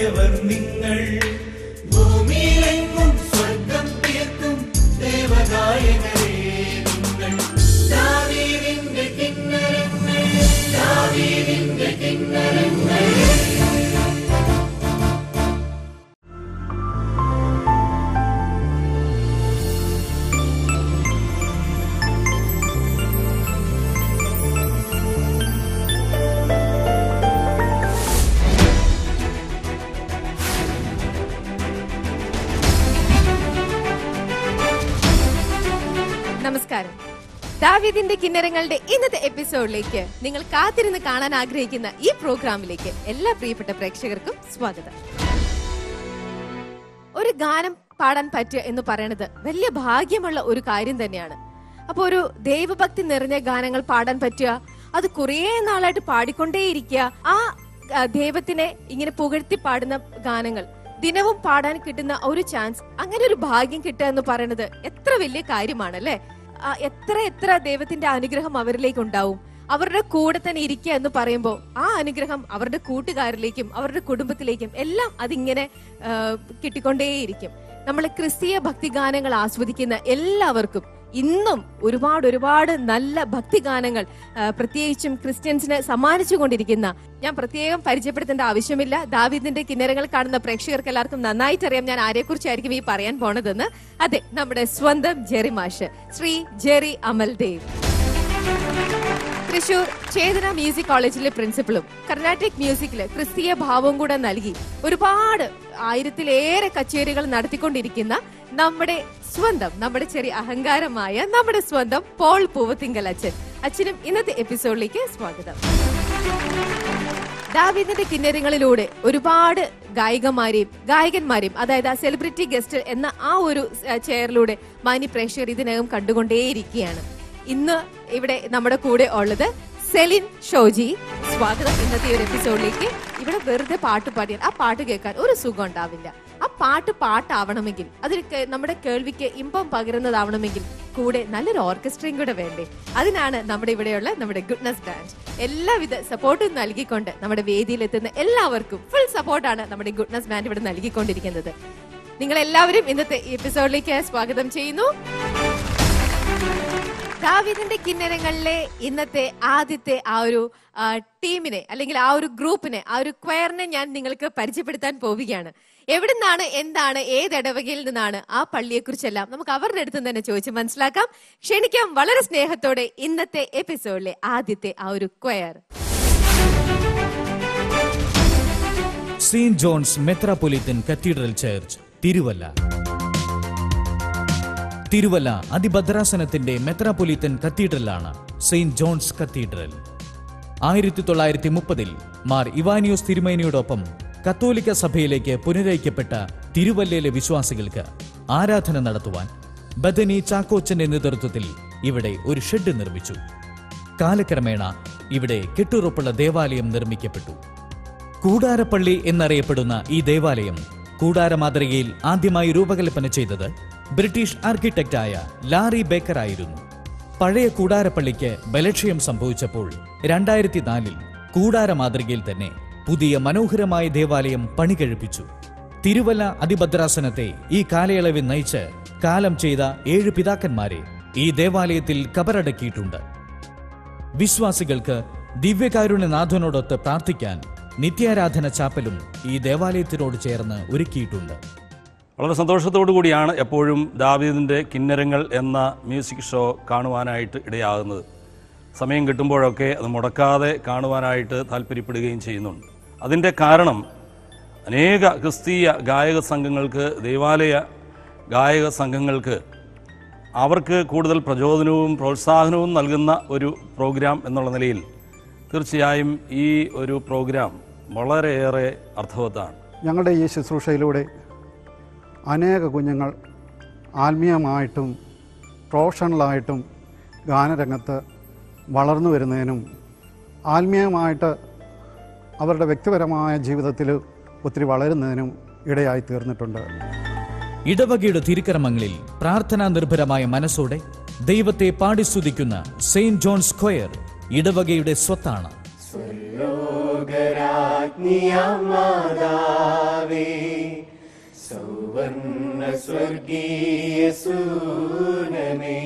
പോയവർ നിങ്ങൾ ഭൂമിയിലെങ്ങും സ്വർഗം തീർക്കും ദേവഗായകരേ നിങ്ങൾ ദാവീദിന്റെ കിന്നരങ്ങൾ ദാവീദിന്റെ കിന്നരങ്ങൾ നമസ്കാരം ദാവീദിന്റെ കിന്നരങ്ങളുടെ ഇന്നത്തെ എപ്പിസോഡിലേക്ക് നിങ്ങൾ കാത്തിരുന്ന് കാണാൻ ആഗ്രഹിക്കുന്ന ഈ പ്രോഗ്രാമിലേക്ക് എല്ലാ പ്രിയപ്പെട്ട പ്രേക്ഷകർക്കും സ്വാഗതം ഒരു ഗാനം പാടാൻ പറ്റുക എന്ന് പറയുന്നത് വലിയ ഭാഗ്യമുള്ള ഒരു കാര്യം തന്നെയാണ് അപ്പൊ ഒരു ദൈവഭക്തി നിറഞ്ഞ ഗാനങ്ങൾ പാടാൻ പറ്റുക അത് കുറേ നാളായിട്ട് പാടിക്കൊണ്ടേയിരിക്കുക ആ ആ, ദൈവത്തിനെ ഇങ്ങനെ പുകഴ്ത്തി പാടുന്ന ഗാനങ്ങൾ ദിനവും പാടാൻ കിട്ടുന്ന ഒരു ചാൻസ് അങ്ങനെ ഒരു ഭാഗ്യം കിട്ടുക എന്ന് പറയുന്നത് എത്ര വലിയ കാര്യമാണ് അല്ലെ എത്ര എത്ര ദൈവത്തിന്റെ അനുഗ്രഹം അവരിലേക്ക് ഉണ്ടാവും അവരുടെ കൂടെ തന്നെ ഇരിക്കുക എന്ന് പറയുമ്പോൾ ആ അനുഗ്രഹം അവരുടെ കൂട്ടുകാരിലേക്കും അവരുടെ കുടുംബത്തിലേക്കും എല്ലാം അതിങ്ങനെ ആ, കിട്ടിക്കൊണ്ടേയിരിക്കും നമ്മൾ ക്രിസ്തീയ ഭക്തിഗാനങ്ങൾ ആസ്വദിക്കുന്ന എല്ലാവർക്കും ഇന്നും ഒരുപാട് ഒരുപാട് നല്ല ഭക്തിഗാനങ്ങൾ ആ, പ്രത്യേകിച്ചും ക്രിസ്ത്യൻസിന് സമ്മാനിച്ചുകൊണ്ടിരിക്കുന്ന ഞാൻ പ്രത്യേകം പരിചയപ്പെടുത്തേണ്ട ആവശ്യമില്ല ദാവീദിന്റെ കിന്നരങ്ങൾ കാണുന്ന പ്രേക്ഷകർക്ക് എല്ലാവർക്കും നന്നായിട്ട് അറിയാം ഞാൻ ആരെക്കുറിച്ചായിരിക്കും ഈ പറയാൻ പോണതെന്ന് അതെ നമ്മുടെ സ്വന്തം ജെറി മാഷ് ശ്രീ ജെറി അമൽദേവ് തൃശൂർ ചേതന മ്യൂസിക് കോളേജിലെ പ്രിൻസിപ്പളും കർണാട്ടിക് മ്യൂസിക്കില് ക്രിസ്തീയ ഭാവവും കൂടെ നൽകി ഒരുപാട് ആയിരത്തിലേറെ കച്ചേരികൾ നടത്തിക്കൊണ്ടിരിക്കുന്ന നമ്മുടെ സ്വന്തം നമ്മുടെ ചെറിയ അഹങ്കാരമായ നമ്മുടെ സ്വന്തം പോൾ പൂവത്തിങ്കൽ അച്ഛൻ അച്ഛനും ഇന്നത്തെ എപ്പിസോഡിലേക്ക് സ്വാഗതം ദാവീദിന്റെ കിന്നരങ്ങളിലൂടെ ഒരുപാട് ഗായികമാരെയും ഗായകന്മാരെയും അതായത് ആ സെലിബ്രിറ്റി ഗസ്റ്റ് എന്ന ആ ഒരു ഏഹ്, ചെയറിലൂടെ മാന്യ പ്രേക്ഷകർ ഇതിനകം കണ്ടുകൊണ്ടേയിരിക്കുകയാണ് ഇന്ന് ഇവിടെ നമ്മുടെ കൂടെ ഉള്ളത് സെലിൻ ഷോജി സ്വാഗതം ഇന്നത്തെ ഈ ഒരു എപ്പിസോഡിലേക്ക് ഇവിടെ വെറുതെ പാട്ട് പാടിയാൽ ആ പാട്ട് കേൾക്കാൻ ഒരു സുഖം ഉണ്ടാവില്ല ആ പാട്ട് പാട്ടാവണമെങ്കിൽ അതിൽ കേ- നമ്മുടെ കേൾവിക്ക് ഇമ്പം പകരുന്നതാവണമെങ്കിൽ കൂടെ നല്ലൊരു ഓർക്കസ്ട്രയും കൂടെ വേണ്ടേ അതിനാണ് നമ്മുടെ ഇവിടെയുള്ള നമ്മുടെ ഗുഡ്നസ് ബാൻഡ് എല്ലാവിധ സപ്പോർട്ടും നൽകിക്കൊണ്ട് നമ്മുടെ വേദിയിലെത്തുന്ന എല്ലാവർക്കും ഫുൾ സപ്പോർട്ടാണ് നമ്മുടെ ഗുഡ്നസ് ബാൻഡ് ഇവിടെ നൽകിക്കൊണ്ടിരിക്കുന്നത് നിങ്ങൾ എല്ലാവരും ഇന്നത്തെ എപ്പിസോഡിലേക്ക് സ്വാഗതം ചെയ്യുന്നു ദാവിദിന്റെ കിന്നരങ്ങളിലെ ഇന്നത്തെ ആദ്യത്തെ ആ ഒരു ആ, ടീമിനെ അല്ലെങ്കിൽ ആ ഒരു ഗ്രൂപ്പിനെ ആ ഒരു ക്വയറിനെ ഞാൻ നിങ്ങൾക്ക് പരിചയപ്പെടുത്താൻ പോവുകയാണ് എവിടെ നിന്നാണ് എന്താണ് ഏത് ഇടവകയിൽ നിന്നാണ് ആ പള്ളിയെ കുറിച്ചെല്ലാം നമുക്ക് അവരുടെ അടുത്ത് തന്നെ ചോദിച്ച് മനസ്സിലാക്കാം ക്ഷണിക്കാം വളരെ സ്നേഹത്തോടെ ഇന്നത്തെ എപ്പിസോഡിലെ ആദ്യത്തെ ആ ഒരു choir Saint John's metropolitan cathedral church Thiruvalla Thiruvalla അതിഭദ്രാസനത്തിന്റെ മെത്രാപ്പൊലിത്തൻ കത്തീഡ്രലാണ് സെയിന്റ് ജോൺസ് കത്തീഡ്രൽ ആയിരത്തി തൊള്ളായിരത്തി മുപ്പതിൽ മാർ ഇവാനിയോസ് തിരുമേനിയോടൊപ്പം കത്തോലിക്ക സഭയിലേക്ക് പുനരയിക്കപ്പെട്ട തിരുവല്ലയിലെ വിശ്വാസികൾക്ക് ആരാധന നടത്തുവാൻ ബദനി ചാക്കോച്ചന്റെ നേതൃത്വത്തിൽ ഇവിടെ ഒരു ഷെഡ് നിർമ്മിച്ചു കാലക്രമേണ ഇവിടെ കെട്ടുറപ്പുള്ള ദേവാലയം നിർമ്മിക്കപ്പെട്ടു കൂടാരപ്പള്ളി എന്നറിയപ്പെടുന്ന ഈ ദേവാലയം കൂടാര മാതൃകയിൽ ആദ്യമായി രൂപകൽപ്പന ചെയ്തത് ബ്രിട്ടീഷ് ആർക്കിടെക്റ്റായ ലാറി ബേക്കർ ആയിരുന്നു പഴയ കൂടാരപ്പള്ളിക്ക് ബലക്ഷയം സംഭവിച്ചപ്പോൾ രണ്ടായിരത്തി നാലിൽ കൂടാര മാതൃകയിൽ തന്നെ പുതിയ മനോഹരമായ ദേവാലയം പണികഴിപ്പിച്ചു തിരുവല്ല അതിഭദ്രാസനത്തെ ഈ കാലയളവിൽ നയിച്ച് കാലം ചെയ്ത ഏഴ് പിതാക്കന്മാരെ ഈ ദേവാലയത്തിൽ കബറടക്കിയിട്ടുണ്ട് വിശ്വാസികൾക്ക് ദിവ്യകാരുണ്യനാഥനോടൊത്ത് പ്രാർത്ഥിക്കാൻ നിത്യാരാധന ചാപ്പലും ഈ ദേവാലയത്തിനോട് ചേർന്ന് ഒരുക്കിയിട്ടുണ്ട് വളരെ സന്തോഷത്തോടു കൂടിയാണ് എപ്പോഴും ദാവീദിൻ്റെ കിന്നരങ്ങൾ എന്ന മ്യൂസിക് ഷോ കാണുവാനായിട്ട് ഇടയാകുന്നത് സമയം കിട്ടുമ്പോഴൊക്കെ അത് മുടക്കാതെ കാണുവാനായിട്ട് താല്പര്യപ്പെടുകയും ചെയ്യുന്നുണ്ട് അതിൻ്റെ കാരണം അനേക ക്രിസ്തീയ ഗായക സംഘങ്ങൾക്ക് ദൈവാലയ ഗായക സംഘങ്ങൾക്ക് അവർക്ക് കൂടുതൽ പ്രചോദനവും പ്രോത്സാഹനവും നൽകുന്ന ഒരു പ്രോഗ്രാം എന്നുള്ള നിലയിൽ തീർച്ചയായും ഈ ഒരു പ്രോഗ്രാം വളരെയേറെ അർത്ഥവത്താണ് ഞങ്ങളുടെ ഈ ശുശ്രൂഷയിലൂടെ അനേക കുഞ്ഞുങ്ങൾ ആത്മീയമായിട്ടും പ്രൊഫഷണലായിട്ടും ഗാനരംഗത്ത് വളർന്നു വരുന്നതിനും ആത്മീയമായിട്ട് അവരുടെ വ്യക്തിപരമായ ജീവിതത്തിൽ ഒത്തിരി വളരുന്നതിനും ഇടയായി തീർന്നിട്ടുണ്ട് ഇടവകയുടെ തിരുക്കർമ്മങ്ങളിൽ പ്രാർത്ഥനാ നിർഭരമായ മനസ്സോടെ ദൈവത്തെ പാടിസ്തുതിക്കുന്ന സെയിന്റ് ജോൺ സ്ക്വയർ ഇടവകയുടെ സ്വത്താണ് ലോകരാജ്ഞിയമാതാവേ സ്വർഗീയ സൂനമേ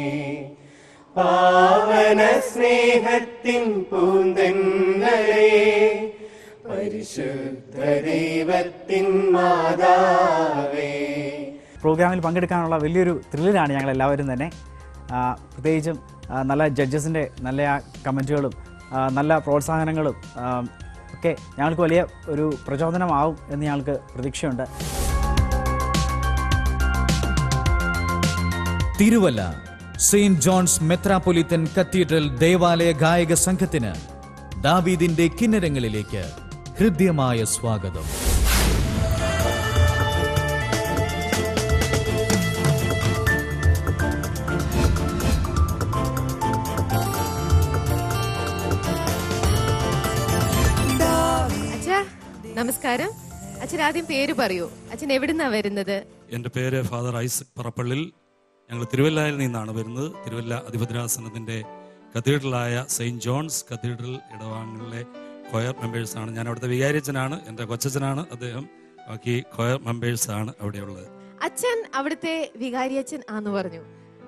പാവന സ്നേഹത്തിൻ പൂന്തന്നലേ പരിശുദ്ധ ദൈവത്തിൻ മാതാവേ പ്രോഗ്രാമിൽ പങ്കെടുക്കാനുള്ള വലിയൊരു ത്രില്ലിലാണ് ഞങ്ങൾ എല്ലാവരും തന്നെ ആ, പ്രത്യേകിച്ചും ആ, നല്ല ജഡ്ജസിൻ്റെ നല്ല കമൻറ്റുകളും നല്ല പ്രോത്സാഹനങ്ങളും ആ, ഒക്കെ ഞങ്ങൾക്ക് വലിയ ഒരു പ്രചോദനമാവും എന്ന് ഞങ്ങൾക്ക് പ്രതീക്ഷയുണ്ട് Thiruvalla Saint John's metropolitan cathedral ദേവാലയ ഗായക സംഘത്തിന് ദാവീദിന്റെ കിന്നരങ്ങളിലേക്ക് ഹൃദ്യമായ സ്വാഗതം അച്ഛാ നമസ്കാരം അച്ഛൻ ആദ്യം പേര് പറയൂ അച്ഛൻ എവിടുന്നാ വരുന്നത് എൻ്റെ പേര് ഫാദർ ഐസക് പറപ്പള്ളിൽ ഞങ്ങൾ തിരുവല്ലയിൽ നിന്നാണ് വരുന്നത് തിരുവല്ല അധിപതിരാസനത്തിൻ്റെ കത്തീഡ്രലായ സെയിൻറ്റ് ജോൺസ് കത്തീഡ്രൽ ഇടവാങ്ങളിലെ കൊയർ മെമ്പേഴ്സാണ് ഞാൻ അവിടുത്തെ വികാരിച്ചനാണ് എൻ്റെ കൊച്ചച്ഛനാണ് അദ്ദേഹം ബാക്കി കൊയർ മെമ്പേഴ്സാണ് അവിടെയുള്ളത് അച്ഛൻ അവിടുത്തെ വികാരി അച്ഛൻ ആന്ന് പറഞ്ഞു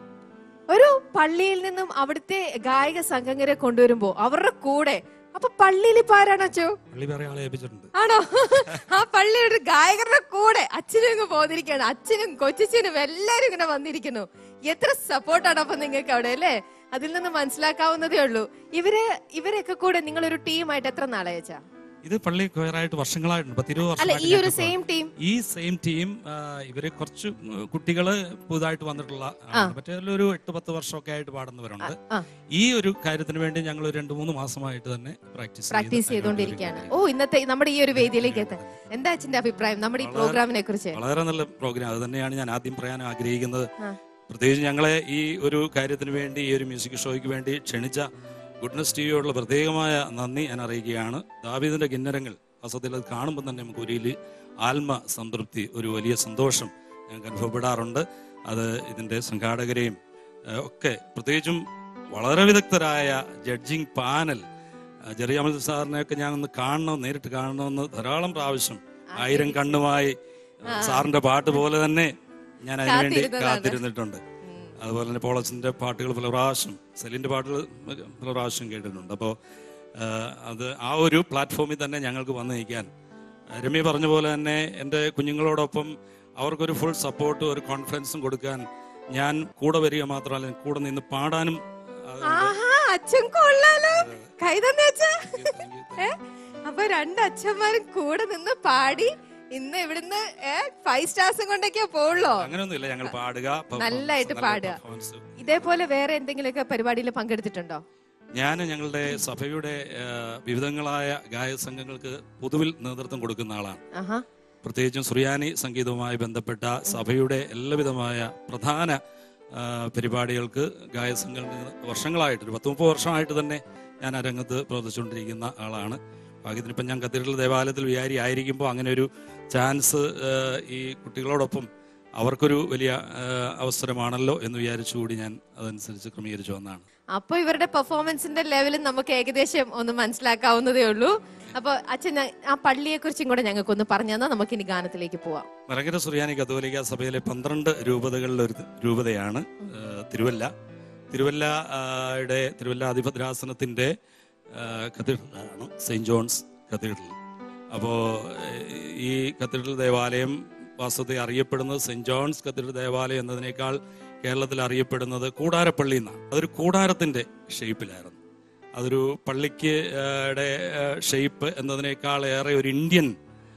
ഒരു പള്ളിയിൽ നിന്നും അവിടുത്തെ ഗായക സംഘങ്ങളെ കൊണ്ടുവരുമ്പോ അവരുടെ കൂടെ അപ്പൊ പള്ളിയിൽ ഇപ്പൊ ആരാണ് അച്ഛോ പള്ളി വേറെ ആളെ ഏൽപ്പിച്ചിട്ടുണ്ട് ആണോ ആ പള്ളിയുടെ ഗായകരുടെ കൂടെ അച്ഛനും ഇങ്ങ് പോന്നിരിക്കുകയാണ് അച്ഛനും കൊച്ചച്ഛനും എല്ലാരും ഇങ്ങനെ വന്നിരിക്കുന്നു എത്ര സപ്പോർട്ടാണ് അപ്പൊ നിങ്ങൾക്ക് അവിടെ അല്ലേ അതിൽ നിന്ന് മനസ്സിലാക്കാവുന്നതേ ഉള്ളൂ ഇവര് ഇവരൊക്കെ കൂടെ നിങ്ങൾ ഒരു ടീമായിട്ട് എത്ര നാളായി അച്ഛാ ഇത് പള്ളി കൊയറായിട്ട് വർഷങ്ങളായിട്ടുണ്ട് പത്തിരുപത് അല്ല ഈ ഒരു വർഷമായിട്ട് സെയിം ടീം ഈ സെയിം ടീം ഇവര് കുറച്ച് കുട്ടികള് പുതുതായിട്ട് വന്നിട്ടുള്ള ആണ്. മറ്റേ ഒരു എട്ട് പത്ത് വർഷമൊക്കെ ആയിട്ട് പാടുന്നവരുണ്ട് ആ ഈ ഒരു കാര്യത്തിന് വേണ്ടി ഞങ്ങൾ രണ്ട് മൂന്ന് മാസമായിട്ട് തന്നെ പ്രാക്ടീസ് പ്രാക്ടീസ് ചെയ്തുകൊണ്ടിരിക്കുകയാണ് ഓ ഇന്നത്തെ നമ്മുടെ ഈ ഒരു വേദിയിലേക്ക് എത്താൻ എന്താ അച്ഛന്റെ അഭിപ്രായം നമ്മുടെ ഈ പ്രോഗ്രാമിനെ കുറിച്ച് വളരെ നല്ല പ്രോഗ്രാം അത് തന്നെയാണ് ഞാൻ ആദ്യം പറയാൻ ആഗ്രഹിക്കുന്നത് ആ. പ്രത്യേകിച്ച് ഞങ്ങളെ ഈ ഒരു കാര്യത്തിന് വേണ്ടി ഈ ഒരു മ്യൂസിക് ഷോയ്ക്ക് വേണ്ടി ക്ഷണിച്ച ഗുഡ്നസ് ടി വിയോടുള്ള പ്രത്യേകമായ നന്ദി ഞാൻ അറിയിക്കുകയാണ് ദാവീദിന്റെ കിന്നരങ്ങൾ വസത്തിൽ അത് കാണുമ്പോൾ തന്നെ നമുക്ക് ഒരു ആത്മ സംതൃപ്തി ഒരു വലിയ സന്തോഷം ഞങ്ങൾക്ക് അനുഭവപ്പെടാറുണ്ട് അത് ഇതിന്റെ സംഘാടകരെയും ഏഹ്, ഒക്കെ പ്രത്യേകിച്ചും വളരെ വിദഗ്ധരായ ജഡ്ജിങ് പാനൽ ജെറി അമൽ സാറിനെയൊക്കെ ഞാൻ ഒന്ന് കാണണം നേരിട്ട് കാണണമെന്ന് ധാരാളം പ്രാവശ്യം ആയിരം കണ്ണുമായി സാറിന്റെ പാട്ട് പോലെ തന്നെ ഞാൻ അതിനുവേണ്ടി കാത്തിരുന്നതാണ്. കാത്തിരുന്നിട്ടുണ്ട് അതുപോലെ തന്നെ പോളസിന്റെ പാട്ടുകൾ പല പ്രാവശ്യം സെലിന്റെ പാട്ടുകൾ പല പ്രാവശ്യം കേട്ടിട്ടുണ്ട് അപ്പോൾ അത് ആ ഒരു പ്ലാറ്റ്ഫോമിൽ തന്നെ ഞങ്ങൾക്ക് വന്ന് നിൽക്കാൻ ആ, രമ്യ പറഞ്ഞ പോലെ തന്നെ എൻ്റെ കുഞ്ഞുങ്ങളോടൊപ്പം അവർക്കൊരു ഫുൾ സപ്പോർട്ടും ഒരു കോൺഫിഡൻസും കൊടുക്കാൻ ഞാൻ കൂടെ വരിക മാത്രമല്ല കൂടെ നിന്ന് പാടാനും അത് ആഹാ അച്ഛൻ കൊള്ളാലോ കൈ തന്നെ അച്ഛ thank you, thank ഏ അപ്പൊ രണ്ട് അച്ഛന്മാരും കൂടെ നിന്ന് പാടി ഇന്ന് ഇവിടുന്ന് ഏ ഫൈവ് സ്റ്റാർസും കൊണ്ടൊക്കെയാ പോവുള്ളോ അങ്ങനെയൊന്നുമില്ല ഞങ്ങൾ പാടുക performance, നല്ലായിട്ട് നല്ല പാടുക. performance. ഇതേപോലെ വേറെ എന്തെങ്കിലുമൊക്കെ പരിപാടിയിൽ പങ്കെടുത്തിട്ടുണ്ടോ ഞാൻ ഞങ്ങളുടെ സഭയുടെ ആ, വിവിധങ്ങളായ ഗായക സംഘങ്ങൾക്ക് പൊതുവിൽ നേതൃത്വം കൊടുക്കുന്ന ആളാണ് ആഹാ പ്രത്യേകിച്ചും സുറിയാനി സംഗീതവുമായി ബന്ധപ്പെട്ട സഭയുടെ എല്ലാവിധമായ പ്രധാന ആ, പരിപാടികൾക്ക് ഗായക സംഘങ്ങൾ വർഷങ്ങളായിട്ട് ഒരു പത്ത് മുപ്പത് വർഷമായിട്ട് തന്നെ ഞാൻ ആ രംഗത്ത് പ്രവർത്തിച്ചുകൊണ്ടിരിക്കുന്ന ആളാണ് ഭാഗ്യത്തിനിപ്പം ഞാൻ കത്തീഡ്രൽ ദേവാലയത്തിൽ വികാരി ആയിരിക്കുമ്പോൾ അങ്ങനെ ഒരു ചാൻസ് ആ, ഈ കുട്ടികളോടൊപ്പം അവർക്കൊരു വലിയ ആ, അവസരമാണല്ലോ എന്ന് വിചാരിച്ചുകൂടി ഞാൻ അതനുസരിച്ച് ക്രമീകരിച്ചു വന്നതാണ് അപ്പൊ ഇവരുടെ പെർഫോമൻസിന്റെ ലെവലും നമുക്ക് ഏകദേശം ഒന്ന് മനസ്സിലാക്കാവുന്നതേ ഉള്ളൂ അപ്പൊ അച്ഛൻ ആ പള്ളിയെ കുറിച്ചും കൂടെ ഞങ്ങൾക്ക് ഒന്ന് പറഞ്ഞു തന്നാൽ നമുക്ക് ഇനി ഗാനത്തിലേക്ക് പോവാം മലങ്കര സുറിയാനി കത്തോലിക്ക സഭയിലെ പന്ത്രണ്ട് രൂപതകളിലെ ഒരു രൂപതയാണ് ആ, തിരുവല്ല തിരുവല്ല ആ, യുടെ തിരുവല്ല അധിപദ്രാസനത്തിന്റെ കത്തീഡ്രലാണ് സെയിന്റ് ജോൺസ് കത്തീഡ്രൽ അപ്പോൾ ഈ കത്തീഡ്രൽ ദേവാലയം വാസ്തവത്തെ അറിയപ്പെടുന്നത് സെയിന്റ് ജോൺസ് കത്തീഡ്രൽ ദേവാലയം എന്നതിനേക്കാൾ കേരളത്തിൽ അറിയപ്പെടുന്നത് കൂടാരപ്പള്ളി എന്നാണ് അതൊരു കൂടാരത്തിന്റെ ഷേപ്പിലായിരുന്നു അതൊരു പള്ളിക്ക് ആ, ടെ ഷേപ്പ് എന്നതിനേക്കാൾ ഏറെ ഒരു ഇന്ത്യൻ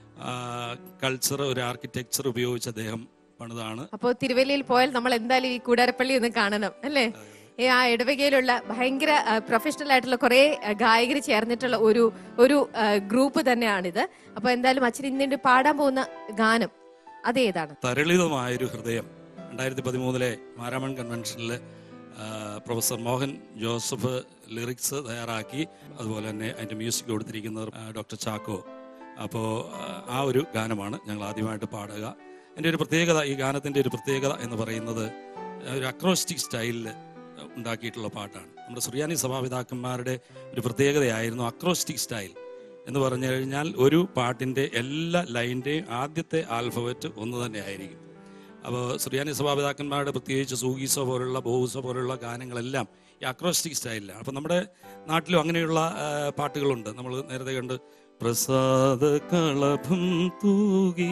കൾച്ചർ ഒരു ആർക്കിടെക്ചർ ഉപയോഗിച്ച് അദ്ദേഹം പണിതാണ് അപ്പോ തിരുവല്ലയിൽ പോയാൽ നമ്മൾ എന്തായാലും ഈ കൂടാരപ്പള്ളി ഒന്ന് കാണണം അല്ലേ ഈ ആ ഇടവകയിലുള്ള ഭയങ്കര പ്രൊഫഷണൽ ആയിട്ടുള്ള കുറെ ഗായകർ ചേർന്നിട്ടുള്ള ഒരു ഒരു ഗ്രൂപ്പ് തന്നെയാണിത് അപ്പൊ എന്തായാലും അച്ഛൻ ഇന്നിട്ട് പാടാൻ പോകുന്ന ഗാനം അതേതാണ് തരളിതമായൊരു ഹൃദയം രണ്ടായിരത്തി പതിമൂന്നിലെ മാരാമൺ കൺവെൻഷനിൽ പ്രൊഫസർ മോഹൻ ജോസഫ് ലിറിക്സ് തയ്യാറാക്കി അതുപോലെ തന്നെ അതിൻ്റെ മ്യൂസിക് കൊടുത്തിരിക്കുന്നത് ഡോക്ടർ ചാക്കോ അപ്പോൾ ആ ഒരു ഗാനമാണ് ഞങ്ങൾ ആദ്യമായിട്ട് പാടുക എൻ്റെ ഒരു പ്രത്യേകത ഈ ഗാനത്തിൻ്റെ ഒരു പ്രത്യേകത എന്ന് പറയുന്നത് ഒരു അക്രോസ്റ്റിക് സ്റ്റൈലിൽ ഉണ്ടാക്കിയിട്ടുള്ള പാട്ടാണ് നമ്മുടെ സുറിയാനി സഭാപിതാക്കന്മാരുടെ ഒരു പ്രത്യേകതയായിരുന്നു അക്രോസ്റ്റിക് സ്റ്റൈൽ എന്ന് പറഞ്ഞു കഴിഞ്ഞാൽ ഒരു പാട്ടിൻ്റെ എല്ലാ ലൈൻ്റെയും ആദ്യത്തെ ആൽഫബറ്റ് ഒന്ന് തന്നെ ആയിരിക്കും അപ്പോൾ ശ്രീയാനി സഭാപിതാക്കന്മാരുടെ പ്രത്യേകിച്ച് സൂഗീസോ പോലുള്ള ബോഹൂസോ പോലുള്ള ഗാനങ്ങളെല്ലാം ഈ അക്രോസ്റ്റിക് സ്റ്റൈലിലാണ് അപ്പം നമ്മുടെ നാട്ടിലും അങ്ങനെയുള്ള ആ, പാട്ടുകളുണ്ട് നമ്മൾ നേരത്തെ കണ്ട് പ്രസാദ കളഭം തൂകി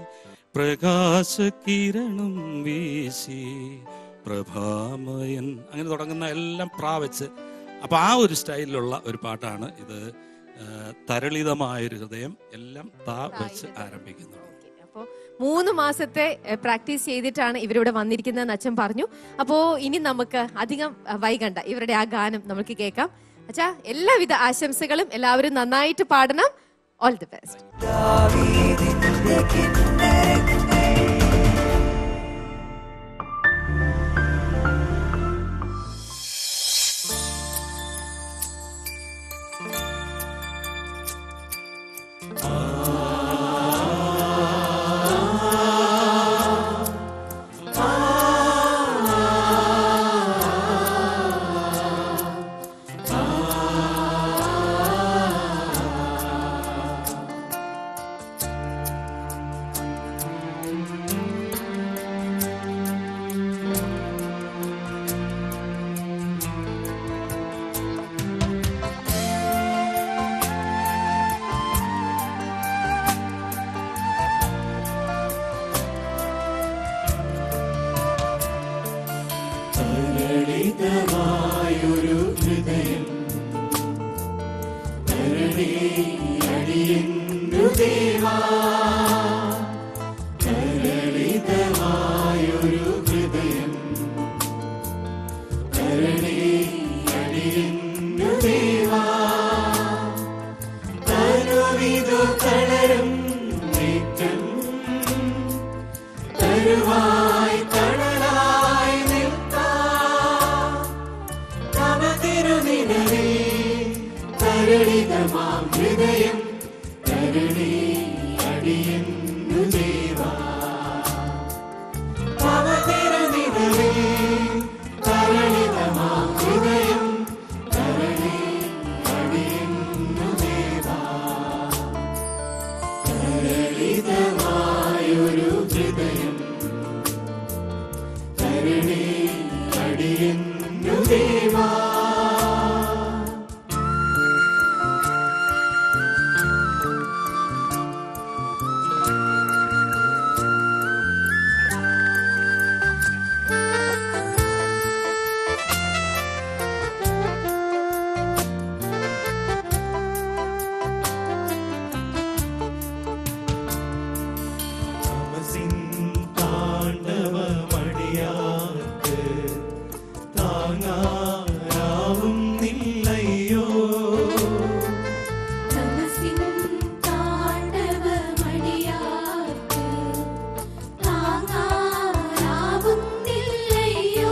പ്രകാശകിരണം വീശി പ്രഭാമയൻ അങ്ങനെ തുടങ്ങുന്ന എല്ലാം പ്രാ വെച്ച് അപ്പം ആ ഒരു സ്റ്റൈലിലുള്ള ഒരു പാട്ടാണ് ഇത് ആ, തരളിതമായൊരു ഹൃദയം എല്ലാം താ വെച്ച് ആരംഭിക്കുന്നത് അപ്പോ മൂന്ന് മാസത്തെ പ്രാക്ടീസ് ചെയ്തിട്ടാണ് ഇവരിവിടെ വന്നിരിക്കുന്നതെന്ന് അച്ഛൻ പറഞ്ഞു അപ്പോ ഇനി നമുക്ക് അധികം അഹ്, വൈകണ്ട ഇവരുടെ ആ ഗാനം നമുക്ക് കേൾക്കാം അച്ഛാ എല്ലാവിധ ആശംസകളും എല്ലാവരും നന്നായിട്ട് പാടണം ഓൾ ദി ബെസ്റ്റ് ലളിതമായൊരു ഹൃദയം കരുണേ അടിയന്നു ദേവാ ലളിതമായൊരു ഹൃദയം കരുണേ അടിയന്നു ദേവാ തനുവിതു തളരും നീക്കം തരുവായി തണലായി നിൽക്കാം തവ തിരുനിഴലിൽ തരളിതമാം ഹൃദയം തരണേ അടിയന്നു ദേവാ തവ തിരുനിഴലിൽ തരളിതമാം ഹൃദയം തരണേ അടിയന്നു ദേവാ തരളിതമായൊരു ഹൃദയം തരണേ അടിയന്നു ദേവാ തമസിൻ താണ്ഡവമടിയാർക്ക് താങ്ങാനാവും നില്ലയോ തമസിൻ താണ്ഡവമടിയാർക്ക് താങ്ങാനാവുന്നില്ലയോ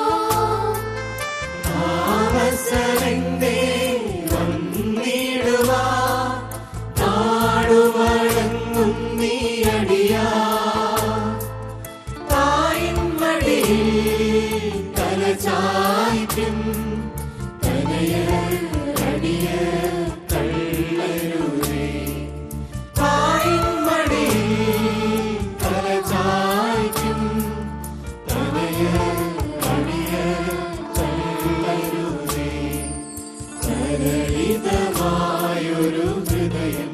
അവസരന്റെ വന്നിടുവാ താടുവഴങ്ങും നീയടിയാ തായിൻ മടിയിൽ തലചായ്ക്കും തനയടിയ കള്ളരുരേ തായിൻ മടിയിൽ തലചായ്ക്കും തനയടിയ കള്ളരുരേ തരളിതമായൊരു ഹൃദയം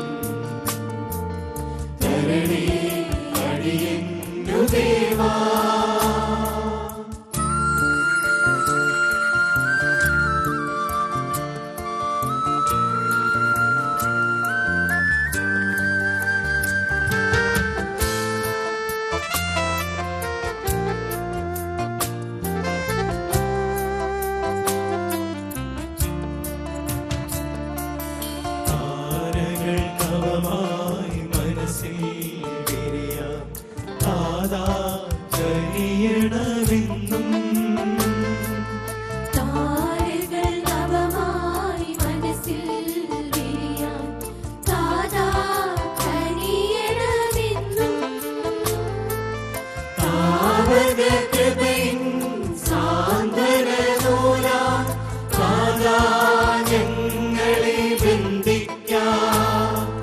തരണേ അടിയന്നു ദേവാ താരകൾ നവമായി മനസ്സിൽ വിരിയാം താതാ കഴിയണമെന്നും താരകൾ നവമായി മനസ്സിൽ വിരിയാൻ താതാ കനിയണമെന്നും താവക കൃപയിൻ സാന്ത്വനനൂലാ താതാ ഞങ്ങളെ ബന്ധിക്കാം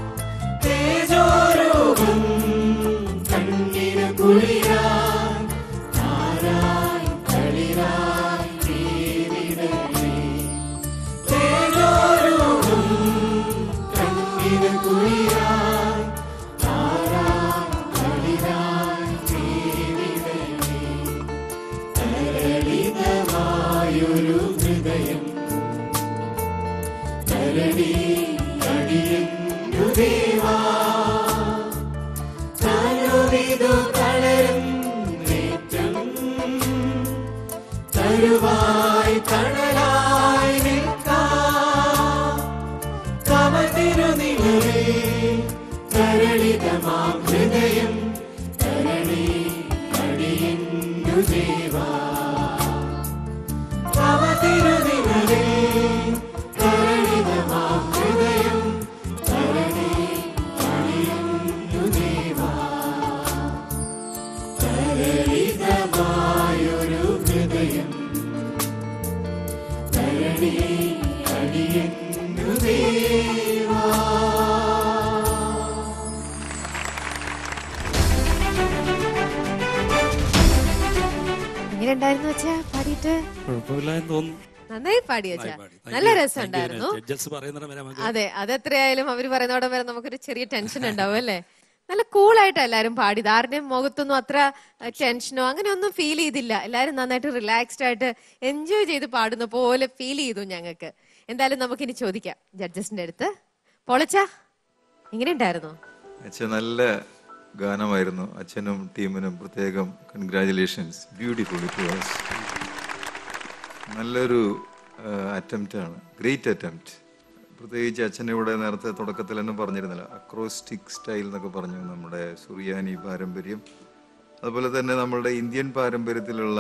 തിരുകുഴിയായി താരാകളിലായി ജീവിതമേ തരളിതമായൊരു ഹൃദയം തരളി അടിയു ദേവാ തനുവിതു കളരും നേറ്റം തരുവായി തണലായി നിൽക്കാം കമതിരുനിലവേ തരളിതമാം ഹൃദയം തരണി അടിയു ദേവാ കമതിരുനിലവേ തരളിതമാം ഹൃദയം തരണി അടിയു ദേവാ തരളിതമായൊരു ഹൃദയം തരണി അടിയു ദേവാ എങ്ങനെ ഉണ്ടായിരുന്നു വെച്ചാ പാടിയിട്ട് കുഴപ്പമില്ല എന്ന് തോന്നുന്നു നന്നായി പാടി വെച്ചാ നന്നായി പാടി. Thank നല്ല you. രസം Thank you. ഉണ്ടായിരുന്നു Judges പറയുന്നിടം വരെ നമുക്ക് അതെ അതെത്രയായാലും അവർ പറയുന്നവിടെ വരെ നമുക്കൊരു ചെറിയ ടെൻഷൻ ഉണ്ടാവും അല്ലേ നല്ല കൂളായിട്ട് എല്ലാരും പാടിയത് ആരുടെയും മുഖത്തൊന്നും അത്ര ടെൻഷനോ അങ്ങനെ ഒന്നും ഫീൽ ചെയ്തില്ല എല്ലാരും നന്നായിട്ട് റിലാക്സ്ഡ് ആയിട്ട് എൻജോയ് ചെയ്ത് പാടുന്ന പോലെ ഫീൽ ചെയ്തു ഞങ്ങൾക്ക് എന്തായാലും നമുക്കിനി ചോദിക്കാം ജഡ്ജസിന്റെ അടുത്ത് പൊളച്ച എങ്ങനെ ഉണ്ടായിരുന്നു അച്ഛൻ നല്ല ഗാനമായിരുന്നു അച്ഛനും ടീമിനും പ്രത്യേകം കൺഗ്രാചുലേഷൻസ് ബ്യൂട്ടിഫുൾ ഇറ്റ് വാസ് നല്ലൊരു അറ്റംപ്റ്റ് ആണ് ഗ്രേറ്റ് അറ്റംപ്റ്റ് പ്രത്യേകിച്ച് അച്ഛൻ ഇവിടെ നേരത്തെ തുടക്കത്തിൽ തന്നെ പറഞ്ഞിരുന്നല്ലോ അക്രോസ്റ്റിക് സ്റ്റൈൽ എന്നൊക്കെ പറഞ്ഞു നമ്മുടെ സുറിയാനി പാരമ്പര്യം അതുപോലെ തന്നെ നമ്മളുടെ ഇന്ത്യൻ പാരമ്പര്യത്തിലുള്ള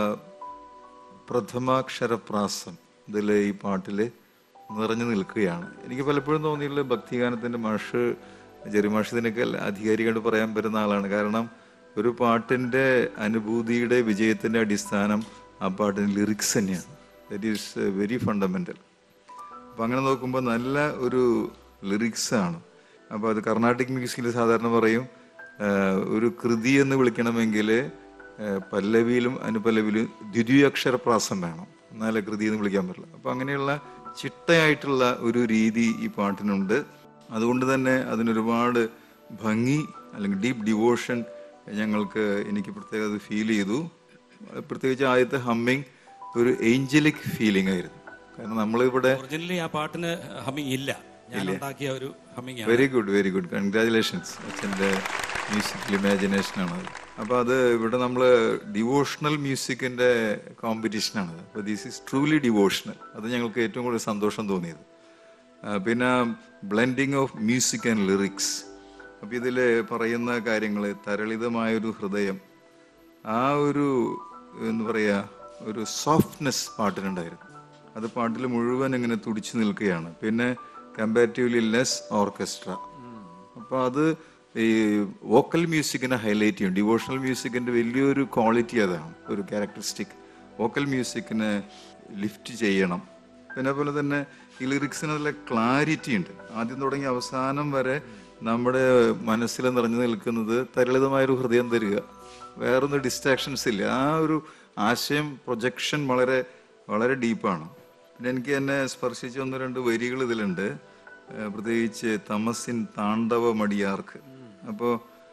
പ്രഥമാക്ഷരപ്രാസം ഇതിൽ ഈ പാട്ടിൽ നിറഞ്ഞു നിൽക്കുകയാണ് എനിക്ക് പലപ്പോഴും തോന്നിയിട്ടുള്ളത് ഭക്തിഗാനത്തിൻ്റെ മാഷ് ജെറിമാഷ് ഇതിനൊക്കെ അധികാരികളോട് പറയാൻ പറ്റുന്ന ആളാണ് കാരണം ഒരു പാട്ടിൻ്റെ അനുഭൂതിയുടെ വിജയത്തിൻ്റെ അടിസ്ഥാനം ആ പാട്ടിൻ്റെ ലിറിക്സ് തന്നെയാണ് ദറ്റ് ഈസ് വെരി ഫണ്ടമെൻ്റൽ അപ്പം അങ്ങനെ നോക്കുമ്പോൾ നല്ല ഒരു ലിറിക്സ് ആണ് അപ്പോൾ അത് കർണാട്ടിക് മ്യൂസിക്കിൽ സാധാരണ പറയും ആ, ഒരു കൃതി എന്ന് വിളിക്കണമെങ്കിൽ ആ, പല്ലവിയിലും അനുപല്ലവിയിലും ദ്വിതീയാക്ഷരപ്രാസം വേണം എന്നാലേ കൃതി എന്ന് വിളിക്കാൻ പറ്റില്ല അപ്പോൾ അങ്ങനെയുള്ള ചിട്ടയായിട്ടുള്ള ഒരു രീതി ഈ പാട്ടിനുണ്ട് അതുകൊണ്ട് തന്നെ അതിനൊരുപാട് ഭംഗി അല്ലെങ്കിൽ ഡീപ്പ് ഡിവോഷൻ ഞങ്ങൾക്ക് എനിക്ക് പ്രത്യേകത ഫീൽ ചെയ്തു പ്രത്യേകിച്ച് ആദ്യത്തെ ഹമ്മിങ് ഒരു ഏഞ്ചലിക് ഫീലിംഗ് ആയിരുന്നു കാരണം നമ്മളിവിടെ ഒറിജിനലി ആ പാട്ടിന് ഹമ്മിങ് ഇല്ല ഞാൻ ഉണ്ടാക്കിയ ഒരു ഹമ്മിങ് ആണ് very good very good congratulations അച്ഛൻ്റെ മ്യൂസിക്കൽ ഇമാജിനേഷൻ ആണ് അത് അപ്പോൾ അത് ഇവിടെ നമ്മൾ ഡിവോഷണൽ മ്യൂസിക്കിൻ്റെ കോമ്പറ്റീഷനാണ് അപ്പോൾ ദിസ് ഈസ് ട്രൂലി ഡിവോഷണൽ അത് ഞങ്ങൾക്ക് ഏറ്റവും കൂടുതൽ സന്തോഷം തോന്നിയത് ആ, പിന്നെ blending of music and lyrics അപ്പോൾ ഇതിൽ പറയുന്ന കാര്യങ്ങൾ തരളിതമായൊരു ഹൃദയം ആ ഒരു എന്താ പറയുക ഒരു സോഫ്റ്റ്നെസ് പാട്ടിനുണ്ടായിരുന്നു അത് പാട്ടിൽ മുഴുവൻ ഇങ്ങനെ തുടിച്ചു നിൽക്കുകയാണ് പിന്നെ കമ്പാരിറ്റീവ്ലി ലെസ് ഓർക്കസ്ട്ര അപ്പോൾ അത് ഈ വോക്കൽ മ്യൂസിക്കിനെ ഹൈലൈറ്റ് ചെയ്യും ഡിവോഷണൽ മ്യൂസിക്കിൻ്റെ വലിയൊരു ക്വാളിറ്റി അതാണ് ഒരു ക്യാരക്ടറിസ്റ്റിക് വോക്കൽ മ്യൂസിക്കിനെ ലിഫ്റ്റ് ചെയ്യണം പിന്നെ അതുപോലെ തന്നെ ഈ ലിറിക്സിന് നല്ല ക്ലാരിറ്റി ഉണ്ട് ആദ്യം തുടങ്ങി അവസാനം വരെ നമ്മുടെ മനസ്സിൽ നിറഞ്ഞു നിൽക്കുന്നത് തരളിതമായൊരു ഹൃദയം തരിക വേറൊന്നും ഡിസ്ട്രാക്ഷൻസ് ഇല്ല ആ ഒരു ആശയം പ്രൊജക്ഷൻ വളരെ വളരെ ഡീപ്പാണ് പിന്നെ എനിക്ക് തന്നെ സ്പർശിച്ച ഒന്ന് രണ്ട് വരികൾ ഇതിലുണ്ട് ഏഹ് പ്രത്യേകിച്ച് തമസിൻ താണ്ഡവ മടിയാർക്ക് അപ്പോൾ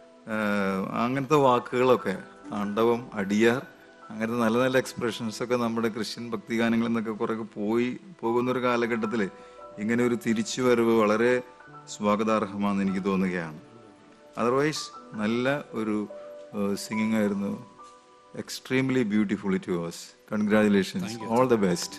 അങ്ങനത്തെ വാക്കുകളൊക്കെ താണ്ഡവം അടിയാർ അങ്ങനത്തെ നല്ല നല്ല എക്സ്പ്രഷൻസ് ഒക്കെ നമ്മുടെ ക്രിസ്ത്യൻ ഭക്തിഗാനങ്ങളിൽ നിന്നൊക്കെ കുറേ പോയി പോകുന്ന ഒരു കാലഘട്ടത്തിൽ ഇങ്ങനെ ഒരു തിരിച്ചുവരവ് വളരെ സ്വാഗതാർഹമാണെന്ന് എനിക്ക് തോന്നുകയാണ് അതർവൈസ് നല്ല ഒരു സിംഗിങ് ആയിരുന്നു extremely beautiful it was congratulations all the best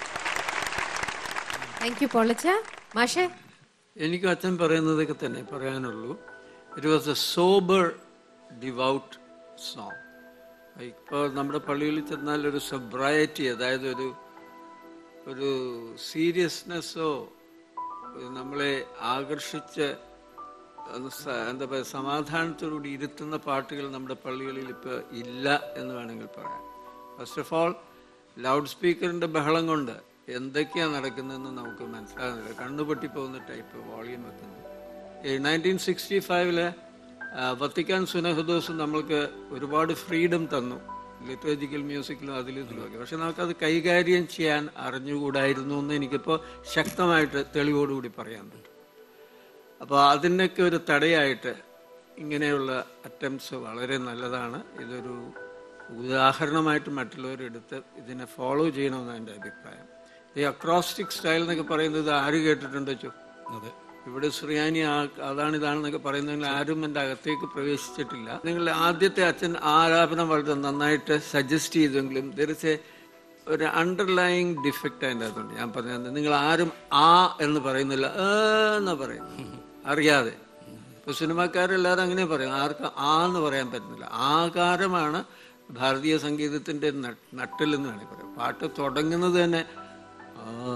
thank you പൊളച്ച മാഷേ എനിക്ക് അച്ഛൻ പറയുന്നതൊക്കെ തന്നെ പറയാനുള്ളൂ it was a sober devout song ഇപ്പോൾ നമ്മുടെ പള്ളിയിൽ ചെന്നാൽ ഒരു സബ്രയറ്റി അതായത് ഒരു ഒരു സീരിയസ്നെസ്സോ നമ്മളെ ആകർഷിച്ച് ഒന്ന് സ- എന്താ പറയുക സമാധാനത്തോടുകൂടി ഇരുത്തുന്ന പാട്ടുകൾ നമ്മുടെ പള്ളികളിൽ ഇപ്പോൾ ഇല്ല എന്ന് വേണമെങ്കിൽ പറയാം ഫസ്റ്റ് ഓഫ് ഓൾ ലൗഡ് സ്പീക്കറിൻ്റെ ബഹളം കൊണ്ട് എന്തൊക്കെയാണ് നടക്കുന്നതെന്ന് നമുക്ക് മനസ്സിലാകുന്നില്ല കണ്ണുപൊട്ടി പോകുന്ന ടൈപ്പ് വോളിയം വെക്കുന്നത് ഈ നയൻറ്റീൻ സിക്സ്റ്റി ഫൈവില് വത്തിക്കാൻ സുനഹദോസ് നമ്മൾക്ക് ഒരുപാട് ഫ്രീഡം തന്നു ലിറ്ററേജിക്കൽ മ്യൂസിക്കിലും അതിലും ഇതിലുമൊക്കെ പക്ഷെ നമുക്കത് കൈകാര്യം ചെയ്യാൻ അറിഞ്ഞുകൂടായിരുന്നു എന്ന് എനിക്കിപ്പോൾ ശക്തമായിട്ട് തെളിവോടുകൂടി പറയാൻ പറ്റും അപ്പോൾ അതിനൊക്കെ ഒരു തടയായിട്ട് ഇങ്ങനെയുള്ള അറ്റംപ്റ്റ്സ് വളരെ നല്ലതാണ് ഇതൊരു ഉദാഹരണമായിട്ട് മറ്റുള്ളവരെടുത്ത് ഇതിനെ ഫോളോ ചെയ്യണമെന്നാണ് എൻ്റെ അഭിപ്രായം ഈ അക്രോസ്റ്റിക് സ്റ്റൈൽ എന്നൊക്കെ പറയുന്നത് ആര് കേട്ടിട്ടുണ്ടോ ചോ അതെ ഇവിടെ ശ്രീയാനി ആ അതാണ് ഇതാണെന്നൊക്കെ പറയുന്നതിൽ ആരും എൻ്റെ അകത്തേക്ക് പ്രവേശിച്ചിട്ടില്ല നിങ്ങൾ ആദ്യത്തെ അച്ഛൻ ആലാപനം വളരെ നന്നായിട്ട് സജസ്റ്റ് ചെയ്തെങ്കിലും ദർ എ ഒരു അണ്ടർലൈങ് ഡിഫക്റ്റ് അതിൻ്റെ അകത്തുണ്ട് ഞാൻ പറഞ്ഞത് നിങ്ങൾ ആരും ആ എന്ന് പറയുന്നില്ല ഏ എന്ന് പറയുന്നു അറിയാതെ ഇപ്പൊ സിനിമാക്കാരെല്ലാവരും അങ്ങനെ പറയും ആർക്കും ആ എന്ന് പറയാൻ പറ്റുന്നില്ല ആകാരമാണ് ഭാരതീയ സംഗീതത്തിന്റെ നട്ട് നട്ടിൽ എന്ന് വേണമെങ്കിൽ പറയാം പാട്ട് തുടങ്ങുന്നത് തന്നെ ആ,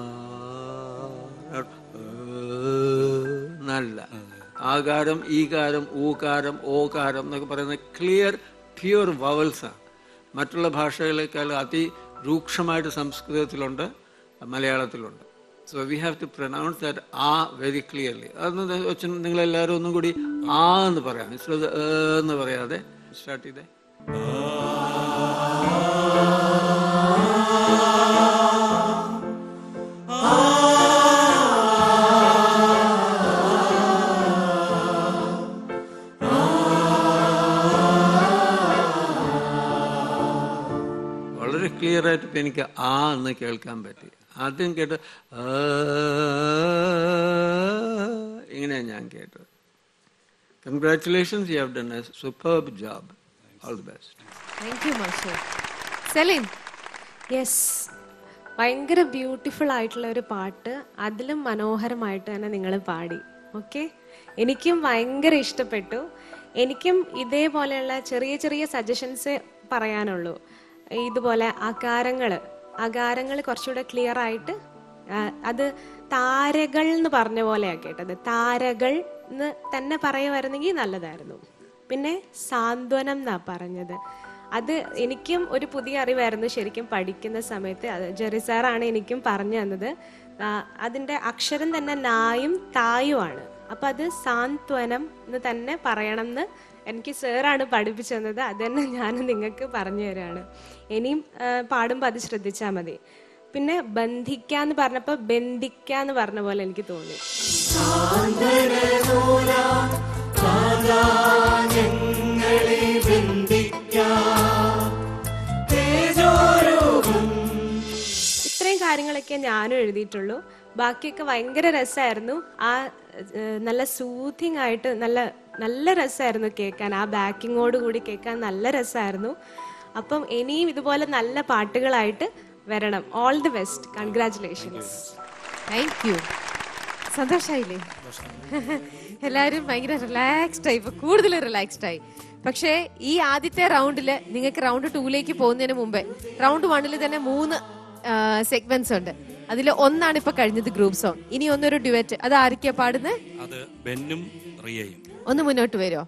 നല്ല ആകാരം ഈകാരം ഊകാരം ഓകാരം എന്നൊക്കെ പറയുന്ന ക്ലിയർ പ്യുവർ വവൽസാണ് മറ്റുള്ള ഭാഷകളെക്കാൾ അതിരൂക്ഷമായിട്ട് സംസ്കൃതത്തിലുണ്ട് മലയാളത്തിലുണ്ട് so we have to pronounce that ah very clearly അതൊന്ന് വെച്ച് നിങ്ങളെല്ലാവരും ഒന്നും കൂടി ആ എന്ന് പറയാം ഇൻസ്റ്റഡ് ഓഫ് ഏ എന്ന് പറയാതെ സ്റ്റാർട്ട് ചെയ്തേ വളരെ ക്ലിയർ ആയിട്ട് ഇപ്പം എനിക്ക് ആ എന്ന് കേൾക്കാൻ പറ്റി ആദ്യം കേട്ട് ആ ഇങ്ങനെയാണ് ഞാൻ കേട്ടത് congratulations you have done a superb job all the best thank you മാഷെ സെലിൻ യെസ് ഭയങ്കര ബ്യൂട്ടിഫുൾ ആയിട്ടുള്ള ഒരു പാട്ട് അതിലും മനോഹരമായിട്ട് തന്നെ നിങ്ങൾ പാടി ഓക്കെ എനിക്കും ഭയങ്കര ഇഷ്ടപ്പെട്ടു എനിക്കും ഇതേപോലെയുള്ള ചെറിയ ചെറിയ സജഷൻസ് പറയാനുള്ളൂ ഇതുപോലെ അകാരങ്ങൾ അകാരങ്ങൾ കുറച്ചുകൂടെ ക്ലിയർ ആയിട്ട് ആ, അത് താരകൾ എന്ന് പറഞ്ഞ പോലെയാ കേട്ടത് താരകൾ എന്ന് തന്നെ പറയുമായിരുന്നെങ്കിൽ നല്ലതായിരുന്നു പിന്നെ സാന്ത്വനം എന്നാ പറഞ്ഞത് അത് എനിക്കും ഒരു പുതിയ അറിവായിരുന്നു ശരിക്കും പഠിക്കുന്ന സമയത്ത് അത് ജെറി സാറാണ് എനിക്കും പറഞ്ഞു തന്നത് ആ, അതിന്റെ അക്ഷരം തന്നെ നായും തായുമാണ് അപ്പൊ അത് സാന്ത്വനം എന്ന് തന്നെ പറയണം എന്ന് എനിക്ക് സാറാണ് പഠിപ്പിച്ചു തന്നത് അത് തന്നെ ഞാൻ നിങ്ങൾക്ക് പറഞ്ഞു തരാണ് ഇനിയും ആ, പാടുമ്പോൾ അത് ശ്രദ്ധിച്ചാൽ മതി പിന്നെ ബന്ധിക്കാന്ന് പറഞ്ഞപ്പോ ബന്ധിക്കാന്ന് പറഞ്ഞ പോലെ എനിക്ക് തോന്നി ഞങ്ങളെ ബന്ധിക്കാം തേജോരൂപം ഇത്രയും കാര്യങ്ങളൊക്കെ ഞാനും എഴുതിയിട്ടുള്ളൂ ബാക്കിയൊക്കെ ഭയങ്കര രസമായിരുന്നു ആ ഏഹ്, നല്ല സൂത്തിങ് ആയിട്ട് നല്ല നല്ല രസമായിരുന്നു കേൾക്കാൻ ആ ബാക്കിങ്ങോട് കൂടി കേൾക്കാൻ നല്ല രസമായിരുന്നു അപ്പം ഇനിയും ഇതുപോലെ നല്ല പാട്ടുകളായിട്ട് വരണം all the best congratulations thank you സന്തോഷായില്ലേ എല്ലാവരും ഭയങ്കര റിലാക്സ്ഡ് ആയി ഇപ്പൊ കൂടുതൽ റിലാക്സ്ഡ് ആയി പക്ഷേ ഈ ആദ്യത്തെ റൗണ്ടില് നിങ്ങൾക്ക് റൗണ്ട് ടൂലേക്ക് പോകുന്നതിന് മുമ്പേ റൗണ്ട് വണ്ണിൽ തന്നെ മൂന്ന് സെഗ്മെന്റ്സ് ഉണ്ട് അതിൽ ഒന്നാണ് ഇപ്പൊ കഴിഞ്ഞത് ഗ്രൂപ്പ് സോങ് ഇനി ഒന്നൊരു ഡ്യുവറ്റ് അത് ആരൊക്കെയാ പാടുന്നത് അത് ബെന്നും റിയയും ഒന്ന് മുന്നോട്ട് വരുമോ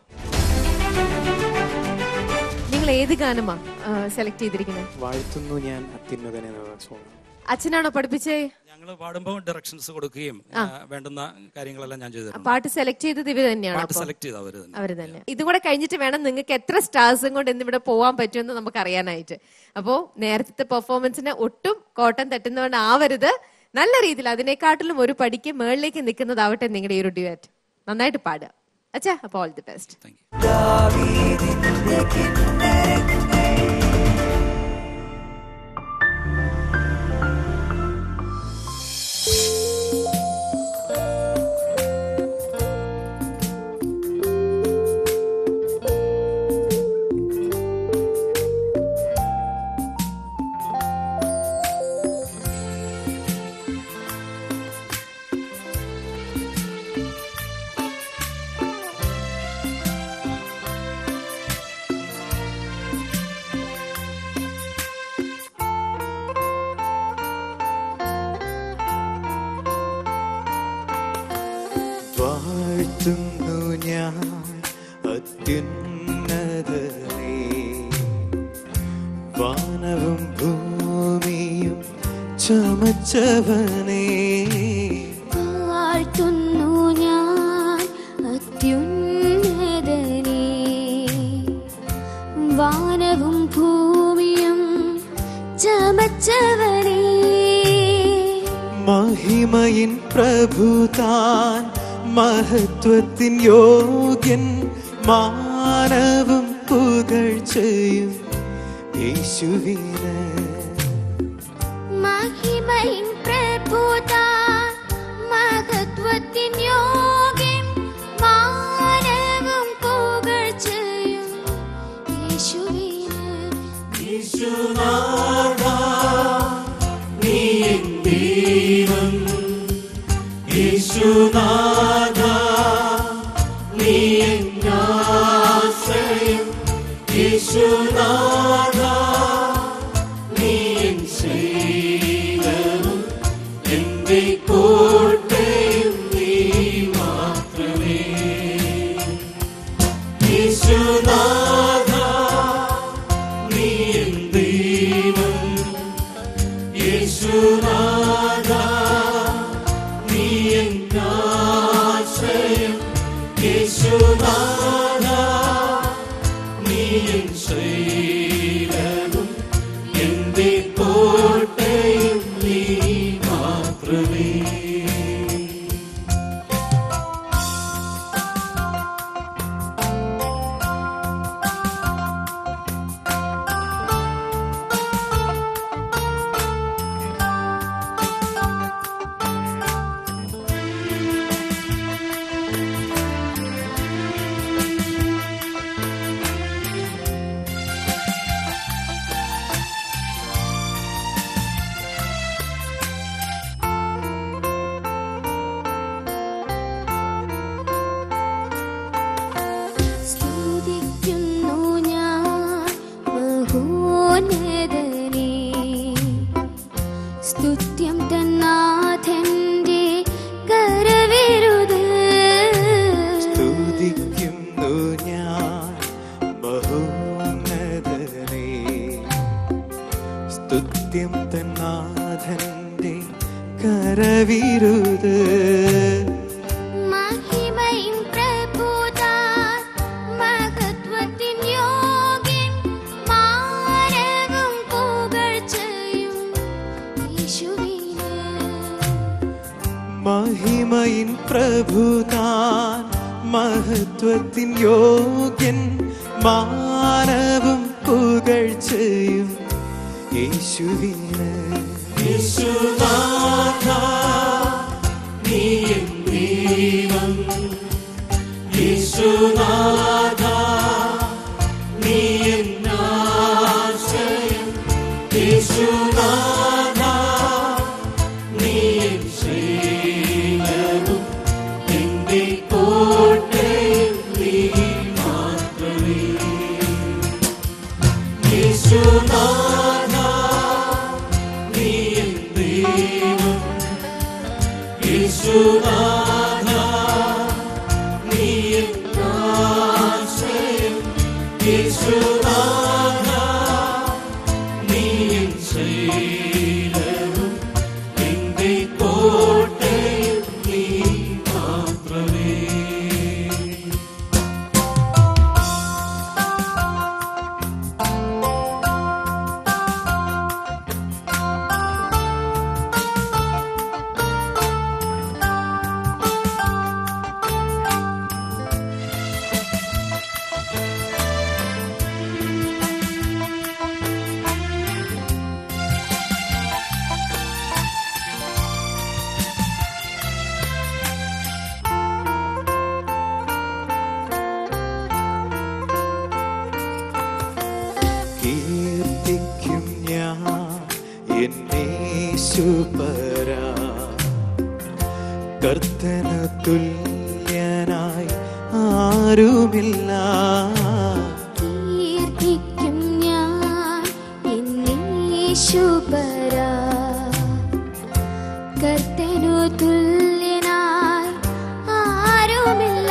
നിങ്ങൾ ഏത് ഗാനമാ സെലക്ട് ചെയ്തിരിക്കുന്നത് വാഴ്ത്തുന്നു ഞാൻ അത്യുന്നതനെ എന്നുള്ള സോങ് അച്ഛനാണോ പഠിപ്പിച്ചേ ഞങ്ങൾ പാടുമ്പോൾ ഡയറക്ഷൻസ് കൊടുക്കുകയും ആ, വേണ്ടുന്ന കാര്യങ്ങളെല്ലാം ഞാൻ ചെയ്തു തരും പാട്ട് സെലക്ട് ചെയ്തത് ഇവർ തന്നെയാണോ പാട്ട് അപ്പൊ? സെലക്ട് ചെയ്ത് അവര് തന്നെ അവര് തന്നെ ഇതും കൂടെ കഴിഞ്ഞിട്ട് വേണം നിങ്ങൾക്ക് എത്ര സ്റ്റാർസും കൊണ്ട് ഇന്നിവിടെ പോവാൻ പറ്റുമെന്ന് നമുക്ക് അറിയാനായിട്ട് അപ്പോ നേരത്തെ പെർഫോമൻസിനെ ഒട്ടും കോട്ടം തട്ടുന്നതുകൊണ്ട് ആവരുത് നല്ല രീതിയിൽ അതിനെക്കാട്ടിലും ഒരു പടിക്ക് മേളിലേക്ക് നിൽക്കുന്നതാവട്ടെ നിങ്ങളുടെ ഈ ഒരു ഡ്യുവറ്റ് നന്നായിട്ട് പാടുക അച്ഛാ അപ്പൊ ഓൾ ദി ബെസ്റ്റ് വാഴ്ത്തുന്നു ഞാൻ അത്യുന്നതനെ വാനവും ഭൂമിയും ചമച്ചവനേ വാഴ്ത്തുന്നു ഞാൻ അത്യുന്നതനെ വാനവും ഭൂമിയും ചമച്ചവനേ മഹിമയിൻ പ്രഭുതാൻ മഹത്വത്തിൻ യോഗ്യൻ മാനവും പുകഴ്ചയും യേശുവിന് മഹിമയിൻ പ്രഭുതാൻ മഹത്വത്തിൻ യോഗ്യൻ മാനവും പുകഴ്ചയും യേശുവിന് നീ എൻ ദൈവം യേശുനാഥ നീ എൻ ആശ്രയം യേശുനാഥ നീ എൻ ശൈലവും എന്റെ കോട്ടയും നീ മാത്രമേ യേശുനാഥ നീ എൻ ദൈവം യേശുനാഥ നീ എൻ ആശ്രയം യേശുനാഥ നീ എൻ ശൈലവും എന്റെ കോട്ടയും നീ മാത്രമേ സ്തുതിക്കുന്നു ഞാൻ മഹോന്നതനെ സ്തുത്യം തന്നാഥന്റെ കരവിരുത് സ്തുതിക്കുന്നു ഞാൻ ബഹുന്നതനെ സ്തുത്യം തന്നാഥന്റെ കരവിരുത് മഹിമയിൻ പ്രഭുതാൻ മഹത്വത്തിൻ യോഗ്യൻ മാനവും പുകഴ്ചയും യേശുവിന് മഹിമയിൻ പ്രഭുതാൻ മഹത്വത്തിൻ യോഗ്യൻ മാനവും പുകഴ്ചയും യേശുവിന് യേശുനാഥ നീ എൻ ദൈവം യേശുനാഥ നീ എൻ ആശ്രയം യേശുനാഥ നീ എൻ ശൈലവും എന്റെ കോട്ടയും നീ മാത്രമേ യേശുനാഥ നീ എൻ ദൈവം യേശുനാഥ നീ എൻ ആശ്രയം യേശുനാഥ നീ എൻ ശൈലവും എന്റെ കോട്ടയും നീ മാത്രമേ കീർത്തിക്കും ഞാൻ എന്നേശുപരാ കർത്തന തുല്യനായി ആരുമില്ല കീർത്തിക്കും ഞാൻ എന്നീശുപരാ കർത്തനു തുല്യനായി ആരുമില്ല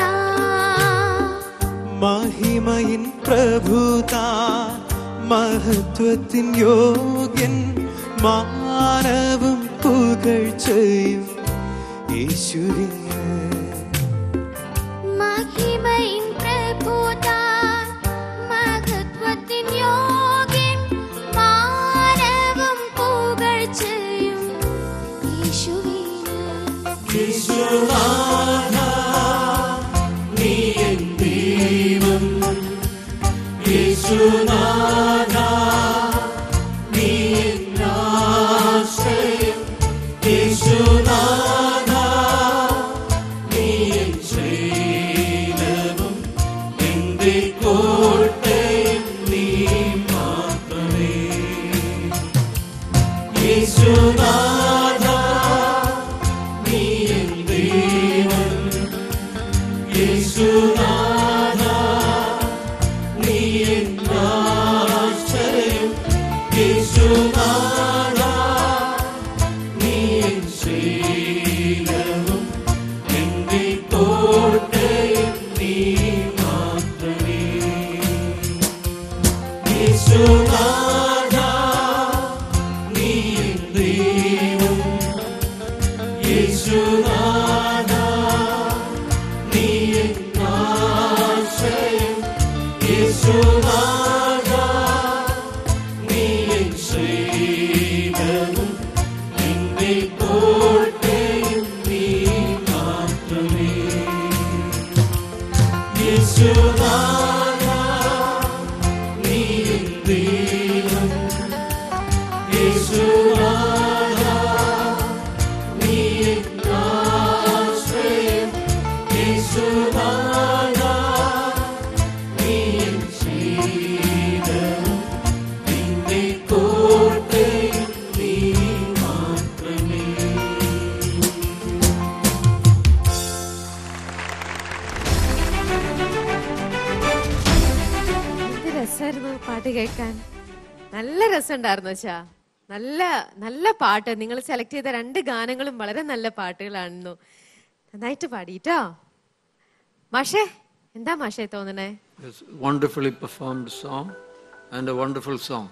മഹിമയിൻ പ്രഭുതാൻ മഹത്വത്തിൻ യോഗ്യൻ മാനവും പുകഴ്ചയും യേശുവിന് മഹിമയിൻ പ്രഭുതാൻ മഹത്വത്തിൻ യോഗ്യൻ മാനവും പുകഴ്ചയും യേശുവിന് യേശുനാഥ യേശുനാഥ നീ എന്നാശ്രയം യേശുനാഥ നീ എൻ ശൈലവും എന്റെ കോട്ടയും നീ മാത്രമേ യേശുനാഥ നീ എൻ ദൈവം യേശുനാഥ നീ എൻ ആശ്രയം യേശുനാഥ നീ എൻ ശൈലവും എന്റെ കോട്ടയും നീ മാത്രമേ യേശുനാഥ നീ എൻ ദൈവം യേശുനാഥ നീ എൻ ആശ്രയം യേശുനാഥ നീ എൻ ശൈലവും നിന്റെ കോട്ടയും നീ മാത്രമേ എന്ത് രസമായിരുന്നു പാട്ട് കേൾക്കാൻ നല്ല രസമുണ്ടായിരുന്നു അച്ഛാ നല്ല നല്ല പാട്ട് നിങ്ങൾ സെലക്ട് ചെയ്ത രണ്ട് ഗാനങ്ങളും വളരെ നല്ല പാട്ടുകളായിരുന്നു നന്നായിട്ട് പാടിട്ടോ മാഷേ എന്താ മാഷേ തോന്നണേ It's a wonderfully performed song and a wonderful song.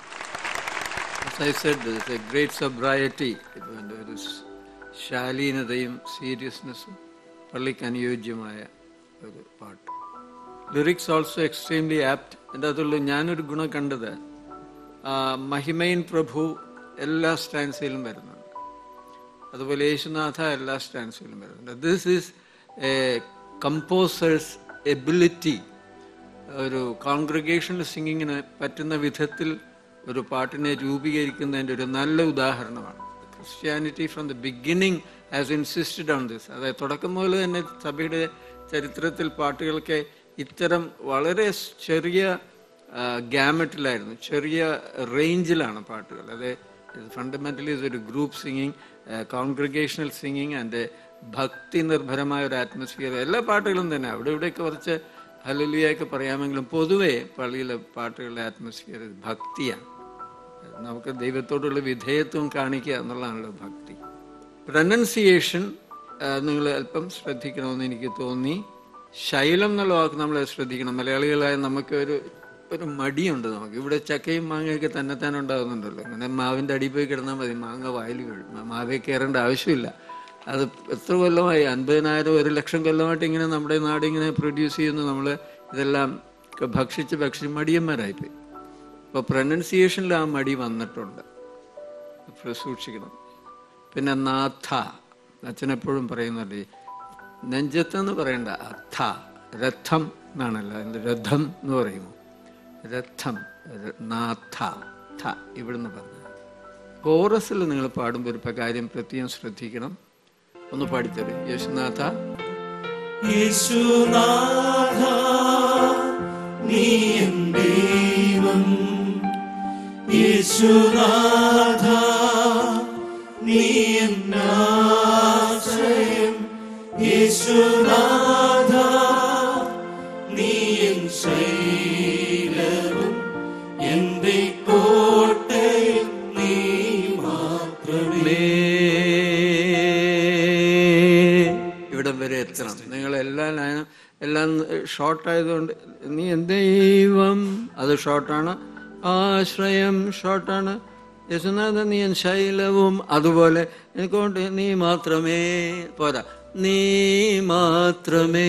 As I said, there's a great sobriety. ഇതിന്റെ ഒരു സ് ശാലീനതയും സീരിയസ്നെസ്സും പള്ളിക്ക് അനുയോജ്യമായ ഒരു പാട്ട് ലിറിക്സ് ഓൾസോ എക്സ്ട്രീംലി ആപ്റ്റ് എൻ്റെ അതുള്ളൂ ഞാനൊരു ഗുണം കണ്ടത് ആ, മഹിമയിൻ പ്രഭു എല്ലാ സ്റ്റാൻസിലും വരുന്നുണ്ട് അതുപോലെ യേശുനാഥ എല്ലാ സ്റ്റാൻസിലും വരുന്നുണ്ട് this is a composer's ability ഒരു കോൺഗ്രിഗേഷണൽ സിംഗിങ്ങിന് പറ്റുന്ന വിധത്തിൽ ഒരു പാട്ടിനെ രൂപീകരിക്കുന്നതിൻ്റെ ഒരു നല്ല ഉദാഹരണമാണ് Christianity from the beginning has insisted on this അതായത് തുടക്കം മുതൽ തന്നെ സഭയുടെ ചരിത്രത്തിൽ പാട്ടുകൾക്ക് ഇത്തരം വളരെ ചെറിയ ഗാമറ്റിലായിരുന്നു ചെറിയ റേഞ്ചിലാണ് പാട്ടുകൾ അത് ഫണ്ടമെന്റലി ഒരു group singing congregational singing and ഭക്തി നിർഭരമായ ഒരു ആറ്റ്മോസ്ഫിയർ എല്ലാ പാട്ടുകളും തന്നെ അവിടെ ഇവിടെയൊക്കെ കുറച്ച് ഹലലിയൊക്കെ പറയാമെങ്കിലും പൊതുവെ പള്ളിയിലെ പാട്ടുകളുടെ ആറ്റ്മോസ്ഫിയർ ഭക്തിയാണ് നമുക്ക് ദൈവത്തോടുള്ള വിധേയത്വം കാണിക്കുക എന്നുള്ളതാണല്ലോ ഭക്തി പ്രനൗൺസിയേഷൻ നിങ്ങൾ അല്പം ശ്രദ്ധിക്കണമെന്ന് എനിക്ക് തോന്നി ശൈലം എന്നുള്ള വാക്ക് നമ്മൾ ശ്രദ്ധിക്കണം മലയാളികളായ നമുക്ക് ഒരു ഒരു മടിയുണ്ട് നമുക്ക് ഇവിടെ ചക്കയും മാങ്ങയൊക്കെ തന്നെത്താൻ ഉണ്ടാകുന്നുണ്ടല്ലോ അങ്ങനെ മാവിൻ്റെ അടിയിൽ പോയി കിടന്നാൽ മതി മാങ്ങ വായിൽ വീഴും മാവേ കയറേണ്ട ആവശ്യമില്ല അത് എത്ര കൊല്ലമായി അൻപതിനായിരം ഒരു ലക്ഷം കൊല്ലമായിട്ട് ഇങ്ങനെ നമ്മുടെ നാട് ഇങ്ങനെ പ്രൊഡ്യൂസ് ചെയ്യുന്നു നമ്മൾ ഇതെല്ലാം ഒക്കെ ഭക്ഷിച്ച് ഭക്ഷിച്ച് മടിയന്മാരായിപ്പോയി അപ്പോൾ പ്രൊനൗൺസിയേഷനിൽ ആ മടി വന്നിട്ടുണ്ട് അപ്പോൾ സൂക്ഷിക്കണം പിന്നെ നാഥ അച്ഛനെപ്പോഴും പറയുന്നുണ്ട് നെഞ്ചത്തെന്ന് പറയണ്ട അഥ രഥം എന്നാണല്ലോ അതിൻ്റെ രഥം എന്ന് പറയുമോ രഥം ര- നാഥ ഥ ഇവിടുന്ന് പറഞ്ഞത് കോറസിൽ നിങ്ങൾ പാടുമ്പോൾ ഒരു കാര്യം പ്രത്യേകം ശ്രദ്ധിക്കണം ഒന്ന് പാടിത്തരും യേശുനാഥ യേശുനാഥ നീ എൻ ദൈവം യേശുനാഥ നീ എൻ ആശ്രയം യേശുനാഥ നീ എൻ ശൈലവും എന്റെ കോട്ടയും നീ മാത്രമേ ഇവിടം വരെ എത്തണം നിങ്ങൾ എല്ലാ ലൈനും എല്ലാം ഷോർട്ട് ആയതുകൊണ്ട് നീ എന്ത് ദൈവം അത് ഷോർട്ടാണ് ആശ്രയം ഷോർട്ടാണ് യേശുനാഥ നീ എൻ ശൈലവും അതുപോലെ എനിക്കൊണ്ട് നീ മാത്രമേ പോരാ നീ മാത്രമേ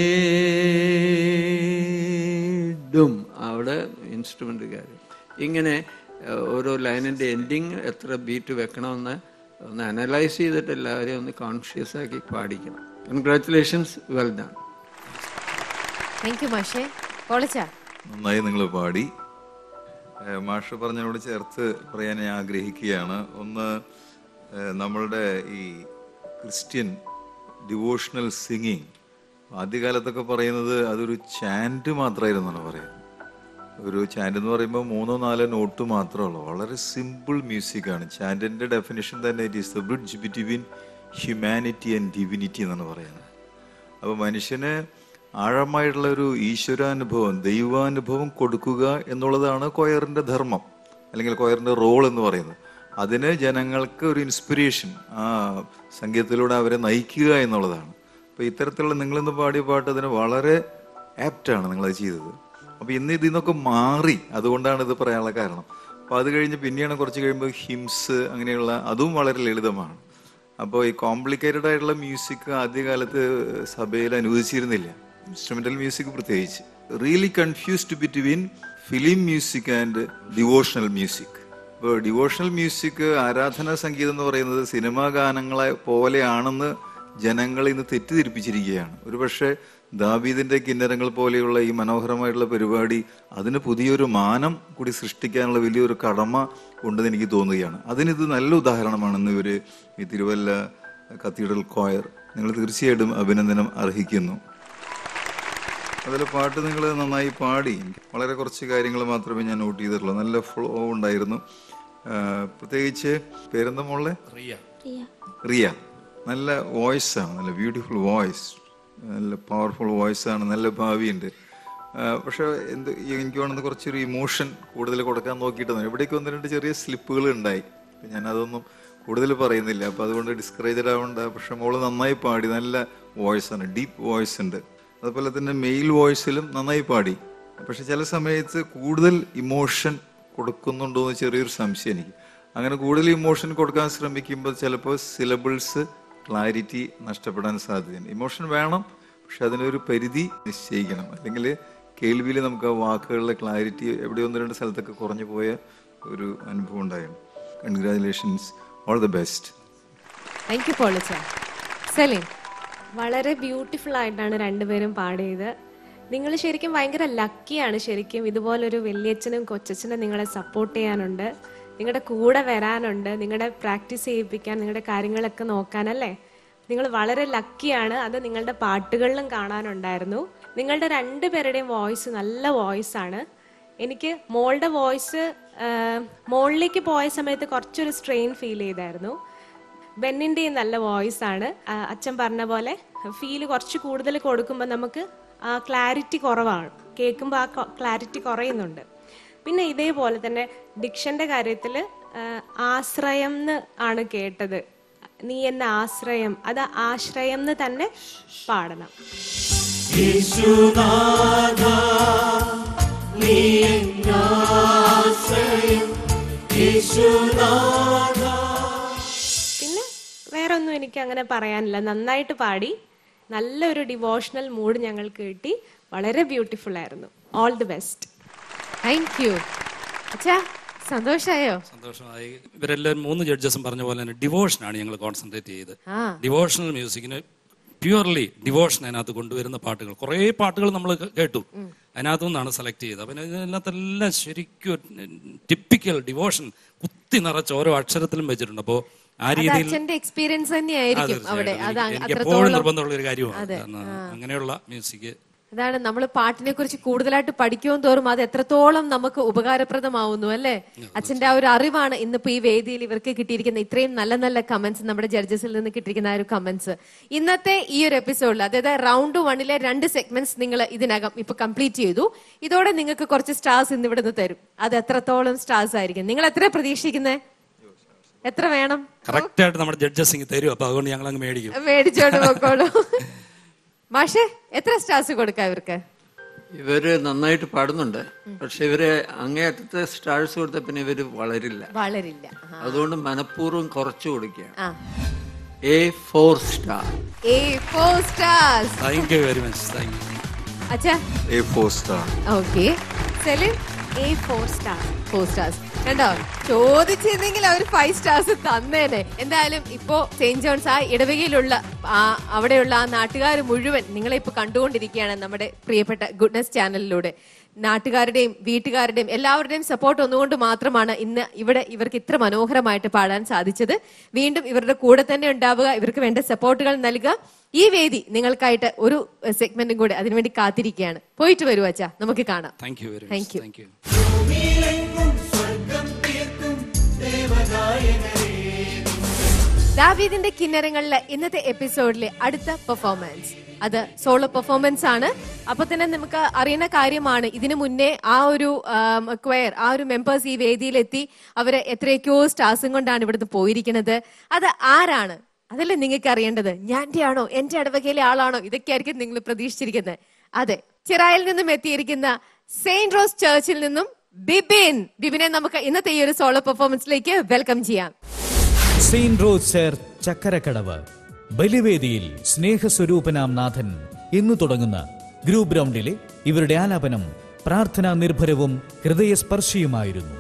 ഡും അവിടെ ഇൻസ്ട്രുമെന്റ് കാര്യം ഇങ്ങനെ ഏഹ്, ഓരോ ലൈനിന്റെ എൻഡിങ് എത്ര ബീറ്റ് വെക്കണമെന്ന് ഒന്ന് അനലൈസ് ചെയ്തിട്ട് എല്ലാവരെയും ഒന്ന് കോൺഷ്യസ് ആക്കി പാടിക്കണം congratulations well done thank you മാഷേ പൊളിച്ചാ നന്നായി നിങ്ങൾ പാടി ഏഹ് മാഷ് പറഞ്ഞതിനോട് ചേർത്ത് പറയാൻ ഞാൻ ആഗ്രഹിക്കുകയാണ് ഒന്ന് ഏഹ് നമ്മളുടെ ഈ ക്രിസ്ത്യൻ ഡിവോഷണൽ സിംഗിങ് ആദ്യകാലത്തൊക്കെ പറയുന്നത് അതൊരു ചാൻറ്റ് മാത്രമായിരുന്നാണ് പറയുന്നത് ഒരു ചാൻറ്റ് എന്ന് പറയുമ്പോൾ മൂന്നോ നാലോ നോട്ട് മാത്രമേ ഉള്ളൂ വളരെ സിമ്പിൾ മ്യൂസിക്കാണ് ചാൻറ്റിൻ്റെ ഡെഫിനേഷൻ തന്നെ it is the bridge between humanity and divinity എന്നാണ് പറയുന്നത് അപ്പോൾ മനുഷ്യന് ആഴമായിട്ടുള്ള ഒരു ഈശ്വരാനുഭവം ദൈവാനുഭവം കൊടുക്കുക എന്നുള്ളതാണ് കൊയറിന്റെ ധർമ്മം അല്ലെങ്കിൽ കൊയറിന്റെ റോൾ എന്ന് പറയുന്നത് അതിന് ജനങ്ങൾക്ക് ഒരു ഇൻസ്പിറേഷൻ ആ സംഗീതത്തിലൂടെ അവരെ നയിക്കുക എന്നുള്ളതാണ് അപ്പോൾ ഇത്തരത്തിലുള്ള നിങ്ങളിന്ന് പാടിയ പാട്ട് അതിന് വളരെ ആപ്റ്റാണ് നിങ്ങളത് ചെയ്തത് അപ്പോൾ ഇന്ന് ഇതിൽ നിന്നൊക്കെ മാറി അതുകൊണ്ടാണ് ഇത് പറയാനുള്ള കാരണം അപ്പോൾ അത് കഴിഞ്ഞ് പിന്നെയാണ് കുറച്ച് കഴിയുമ്പോൾ ഹിംസ് അങ്ങനെയുള്ള അതും വളരെ ലളിതമാണ് അപ്പോൾ ഈ കോംപ്ലിക്കേറ്റഡ് ആയിട്ടുള്ള മ്യൂസിക് ആദ്യകാലത്ത് സഭയിൽ അനുവദിച്ചിരുന്നില്ല ഇൻസ്ട്രുമെന്റൽ മ്യൂസിക് പ്രത്യേകിച്ച് really confused between film music and devotional music ഇപ്പോൾ ഡിവോഷണൽ മ്യൂസിക് ആരാധനാ സംഗീതം എന്ന് പറയുന്നത് സിനിമാ ഗാനങ്ങളെ പോലെയാണെന്ന് ജനങ്ങൾ ഇന്ന് തെറ്റിദ്ധരിപ്പിച്ചിരിക്കുകയാണ് ഒരുപക്ഷെ ദാവീദിന്റെ കിന്നരങ്ങൾ പോലെയുള്ള ഈ മനോഹരമായിട്ടുള്ള പരിപാടി അതിന് പുതിയൊരു മാനം കൂടി സൃഷ്ടിക്കാനുള്ള വലിയൊരു കടമ ഉണ്ടെന്ന് എനിക്ക് തോന്നുകയാണ് അതിനിത് നല്ല ഉദാഹരണമാണെന്ന് ഇവര് ഈ തിരുവല്ല കത്തീഡ്രൽ കോയർ നിങ്ങൾ തീർച്ചയായിട്ടും അഭിനന്ദനം അർഹിക്കുന്നു അതിൽ പാട്ട് നിങ്ങൾ നന്നായി പാടി വളരെ കുറച്ച് കാര്യങ്ങൾ മാത്രമേ ഞാൻ നോട്ട് ചെയ്തിട്ടുള്ളൂ നല്ല ഫ്ലോ ഉണ്ടായിരുന്നു ആ, പ്രത്യേകിച്ച് പേരെന്താ മോളെ റിയ റിയ നല്ല വോയിസ് ആണ് നല്ല ബ്യൂട്ടിഫുൾ വോയിസ് നല്ല പവർഫുൾ വോയിസ് ആണ് നല്ല ഭാവിയുണ്ട് ആ, പക്ഷെ എന്ത് എനിക്ക് വേണമെന്ന് കുറച്ചൊരു ഇമോഷൻ കൂടുതൽ കൊടുക്കാൻ നോക്കിയിട്ട് എവിടേക്ക് ഒന്ന് രണ്ട് ചെറിയ സ്ലിപ്പുകൾ ഉണ്ടായി അപ്പൊ ഞാൻ അതൊന്നും കൂടുതൽ പറയുന്നില്ല അപ്പൊ അതുകൊണ്ട് ഡിസ്കറേജഡ് ആവണ്ട പക്ഷെ മോള് നന്നായി പാടി നല്ല വോയിസ് ആണ് ഡീപ്പ് വോയിസ് ഉണ്ട് അതുപോലെ തന്നെ മെയിൽ വോയിസിലും നന്നായി പാടി പക്ഷെ ചില സമയത്ത് കൂടുതൽ ഇമോഷൻ കൊടുക്കുന്നുണ്ടോ എന്ന് ചെറിയൊരു സംശയം എനിക്ക് അങ്ങനെ കൂടുതൽ ഇമോഷൻ കൊടുക്കാൻ ശ്രമിക്കുമ്പോൾ ചിലപ്പോൾ സിലബിൾസ് ക്ലാരിറ്റി നഷ്ടപ്പെടാൻ സാധ്യതയുണ്ട് ഇമോഷൻ വേണം പക്ഷെ അതിനൊരു പരിധി നിശ്ചയിക്കണം അല്ലെങ്കിൽ കേൾവിയിൽ നമുക്ക് ആ വാക്കുകളുടെ ക്ലാരിറ്റി എവിടെ ഒന്ന് രണ്ട് സ്ഥലത്തൊക്കെ കുറഞ്ഞു പോയ ഒരു അനുഭവം ഉണ്ടായിരുന്നു congratulations all the best thank you പോളിച്ച സെലിൻ വളരെ ബ്യൂട്ടിഫുൾ ആയിട്ടാണ് രണ്ടുപേരും പാടിയത് നിങ്ങൾ ശരിക്കും ഭയങ്കര ലക്കിയാണ് ശരിക്കും ഇതുപോലൊരു വലിയച്ഛനും കൊച്ചച്ഛനും നിങ്ങളെ സപ്പോർട്ട് ചെയ്യാനുണ്ട് നിങ്ങളുടെ കൂടെ വരാനുണ്ട് നിങ്ങളുടെ പ്രാക്ടീസ് ചെയ്യിപ്പിക്കാൻ നിങ്ങളുടെ കാര്യങ്ങളൊക്കെ നോക്കാനല്ലേ നിങ്ങൾ വളരെ ലക്കിയാണ് അത് നിങ്ങളുടെ പാട്ടുകളിലും കാണാനുണ്ടായിരുന്നു നിങ്ങളുടെ രണ്ടുപേരുടെയും വോയിസ് നല്ല വോയിസ് ആണ് എനിക്ക് മോളുടെ വോയിസ് മോളിലേക്ക് പോയ സമയത്ത് കുറച്ചൊരു സ്ട്രെയിൻ ഫീൽ ചെയ്തായിരുന്നു ബെന്നിന്റെയും നല്ല വോയിസ് ആണ് ആ, അച്ഛൻ പറഞ്ഞ പോലെ ഫീല് കുറച്ച് കൂടുതൽ കൊടുക്കുമ്പോൾ നമുക്ക് ആ ക്ലാരിറ്റി കുറവാണ് കേൾക്കുമ്പോൾ ആ ക്ലാരിറ്റി കുറയുന്നുണ്ട് പിന്നെ ഇതേപോലെ തന്നെ ഡിക്ഷന്റെ കാര്യത്തിൽ ആശ്രയം എന്ന് ആണ് കേട്ടത് നീ എന്ന ആശ്രയം അത് ആശ്രയം എന്ന് തന്നെ പാടണം യേശുനാഥ നീ എന്നാശ്രയം യേശുനാഥ പിന്നെ വേറെ ഒന്നും എനിക്ക് അങ്ങനെ പറയാനില്ല നന്നായിട്ട് പാടി നല്ലൊരു ഡിവോഷണൽ മൂഡ് ഞങ്ങൾക്ക് കിട്ടി വളരെ ബ്യൂട്ടിഫുൾ ആയിരുന്നു all the best thank you അച്ഛാ സന്തോഷായോ സന്തോഷമായി ഇവരെല്ലാവരും മൂന്ന് ജഡ്ജസും പറഞ്ഞ പോലെ തന്നെ ഡിവോഷനാണ് ഞങ്ങൾ കോൺസെൻട്രേറ്റ് ചെയ്ത് ആ ഡിവോഷണൽ മ്യൂസിക്കിന് പ്യുവർലി ഡിവോഷൻ അതിനകത്ത് കൊണ്ടുവരുന്ന പാട്ടുകൾ കുറേ പാട്ടുകൾ നമ്മൾ കേട്ടു അതിനകത്തു നിന്നാണ് സെലക്ട് ചെയ്തത് അപ്പം ഇതിനകത്തെല്ലാം ശരിക്കും ടിപ്പിക്കൽ ഡിവോഷൻ കുത്തി നിറച്ച് ഓരോ അക്ഷരത്തിലും വെച്ചിട്ടുണ്ട് അപ്പോൾ ആ അത് രീതിയിൽ അച്ഛന്റെ എക്സ്പീരിയൻസ് ആ, തന്നെയായിരിക്കും അവിടെ തീർച്ചയായിട്ടും. അത് എനിക്ക് എനിക്ക് എപ്പോഴും അത്രത്തോളം നിർബന്ധമുള്ള ഒരു കാര്യമാണ് അതെ, കാരണം ആ. അങ്ങനെയുള്ള മ്യൂസിക് അതാണ് നമ്മൾ പാട്ടിനെ കുറിച്ച് കൂടുതലായിട്ട് പഠിക്കും തോറും അത് എത്രത്തോളം നമുക്ക് ഉപകാരപ്രദമാവുന്നു അല്ലേ അച്ഛന്റെ ആ ഒരു അറിവാണ് ഇന്നിപ്പോ ഈ വേദിയിൽ ഇവർക്ക് കിട്ടിയിരിക്കുന്ന ഇത്രയും നല്ല നല്ല കമന്റ്സ് നമ്മുടെ ജഡ്ജസിൽ നിന്ന് കിട്ടിയിരിക്കുന്ന ആ ഒരു കമന്റ്സ് ഇന്നത്തെ ഈ ഒരു എപ്പിസോഡിൽ അതായത് റൗണ്ട് വണ്ണിലെ രണ്ട് സെഗ്മെന്റ്സ് നിങ്ങൾ ഇതിനകം ഇപ്പൊ കംപ്ലീറ്റ് ചെയ്തു ഇതോടെ നിങ്ങൾക്ക് കുറച്ച് സ്റ്റാർസ് ഇന്ന് ഇവിടുന്ന് തരും അത് എത്രത്തോളം സ്റ്റാർസ് ആയിരിക്കും നിങ്ങൾ എത്ര പ്രതീക്ഷിക്കുന്നേ എത്ര വേണം കറക്റ്റ് ആയിട്ട് നമ്മുടെ ജഡ്ജസ് ഇങ്ങ് തരും അപ്പൊ അതുകൊണ്ട് ഞങ്ങൾ അങ്ങ് മേടിക്കും മേടിച്ചോണ്ട് പോക്കോളൂ മാഷെ എത്ര സ്റ്റാർസ് കൊടുക്കാം ഇവർക്ക് ഇവര് നന്നായിട്ട് പാടുന്നുണ്ട് പക്ഷെ ഇവര് അങ്ങേയറ്റത്തെ സ്റ്റാർസ് കൊടുത്ത പിന്നെ ഇവര് വളരില്ല വളരില്ല ആ. അതുകൊണ്ട് മനഃപൂർവ്വം കുറച്ചു കൊടുക്കുകയാണ് ആ A four star A four stars thank you very much thank you അച്ഛാ A four star okay Celine A four star four stars കണ്ടോ ചോദിച്ചിരുന്നെങ്കിൽ അവർ ഫൈവ് സ്റ്റാർസ് തന്നേനെ എന്തായാലും ഇപ്പോ സെയിന്റ് ജോൺസ് ആ ഇടവകയിലുള്ള ആ അവിടെയുള്ള ആ നാട്ടുകാർ മുഴുവൻ നിങ്ങളെ ഇപ്പൊ കണ്ടുകൊണ്ടിരിക്കുകയാണ് നമ്മുടെ പ്രിയപ്പെട്ട ഗുഡ്നസ് ചാനലിലൂടെ നാട്ടുകാരുടെയും വീട്ടുകാരുടെയും എല്ലാവരുടെയും സപ്പോർട്ട് ഒന്നുകൊണ്ട് മാത്രമാണ് ഇന്ന് ഇവിടെ ഇവർക്ക് ഇത്ര മനോഹരമായിട്ട് പാടാൻ സാധിച്ചത് വീണ്ടും ഇവരുടെ കൂടെ തന്നെ ഉണ്ടാവുക ഇവർക്ക് വേണ്ട സപ്പോർട്ടുകൾ നൽകുക ഈ വേദി നിങ്ങൾക്കായിട്ട് ഒരു സെഗ്മെന്റും കൂടെ അതിനുവേണ്ടി കാത്തിരിക്കുകയാണ് പോയിട്ട് വരൂ അച്ഛാ നമുക്ക് കാണാം thank you very Thank much you. Thank you ഭൂമിയിലെങ്ങും സ്വർഗം തീർക്കും ദേവഗായകരേ ദാവീദിന്റെ കിന്നരങ്ങളിലെ ഇന്നത്തെ എപ്പിസോഡിലെ അടുത്ത പെർഫോമൻസ് അത് സോളോ പെർഫോമൻസ് ആണ് അപ്പൊ തന്നെ നമുക്ക് അറിയുന്ന കാര്യമാണ് ഇതിനു മുന്നേ ആ ഒരു ക്വയർ ആ ഒരു മെമ്പേഴ്സ് ഈ വേദിയിലെത്തി അവര് എത്രയൊക്കെയോ സ്റ്റാർസും കൊണ്ടാണ് ഇവിടുന്ന് പോയിരിക്കുന്നത് അത് ആരാണ് അതല്ലേ നിങ്ങൾക്ക് അറിയേണ്ടത് ഞാൻ്റെ ആണോ എന്റെ ഇടവകയിലെ ആളാണോ ഇതൊക്കെയായിരിക്കും നിങ്ങൾ പ്രതീക്ഷിച്ചിരിക്കുന്നത് അതെ ചിറായിൽ നിന്നും എത്തിയിരിക്കുന്ന സെയിന്റ് റോസ് ചർച്ചിൽ നിന്നും ബിബിൻ ബിബിനെ നമുക്ക് ഇന്നത്തെ ഈ ഒരു സോളോ പെർഫോമൻസിലേക്ക് വെൽക്കം ചെയ്യാം സെയിന്റ് റോസ് ചേർ ചക്കരക്കടവ് ബലിവേദിയിൽ സ്നേഹസ്വരൂപനാം നാഥൻ എന്നു തുടങ്ങുന്ന ഗ്രൂപ്പ് റൗണ്ടിലെ ഇവരുടെ ആലാപനം പ്രാർത്ഥനാ നിർഭരവും ഹൃദയസ്പർശിയുമായിരുന്നു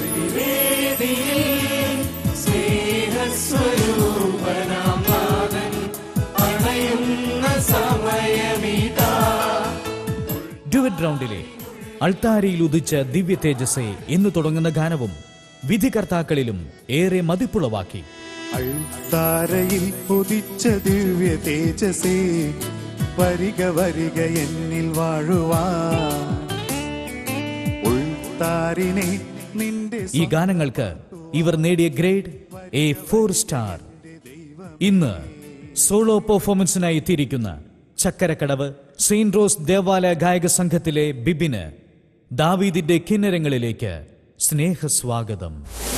സ്നേഹസ്വരൂപനാം നാഥൻ അണയുന്ന സമയമിതാ ഡുവറ്റ് റൗണ്ടിലെ അൾത്താരയിൽ ഉദിച്ച ദിവ്യ തേജസ്സേ എന്ന് തുടങ്ങുന്ന ഗാനവും വിധികർത്താക്കളിലും ഏറെ മതിപ്പുളവാക്കി താരയിൽ ഉദിച്ച ദിവ്യ തേജസേ വരിക വരിക എന്നിൽ വാഴുവാ ഉൾത്താരിനെ നിന്റെ ഈ ഗാനങ്ങൾക്ക് ഇവർ നേടിയ ഗ്രേഡ് എ ഫോർ സ്റ്റാർ ഇന്ന് സോളോ പെർഫോമൻസിനായി എത്തിയിരിക്കുന്ന ചക്കരക്കടവ് സെയിന്റ് റോസ് ദേവാലയ ഗായക സംഘത്തിലെ ബിബിന് ദാവീദിന്റെ കിന്നരങ്ങളിലേക്ക് സ്നേഹസ്വാഗതം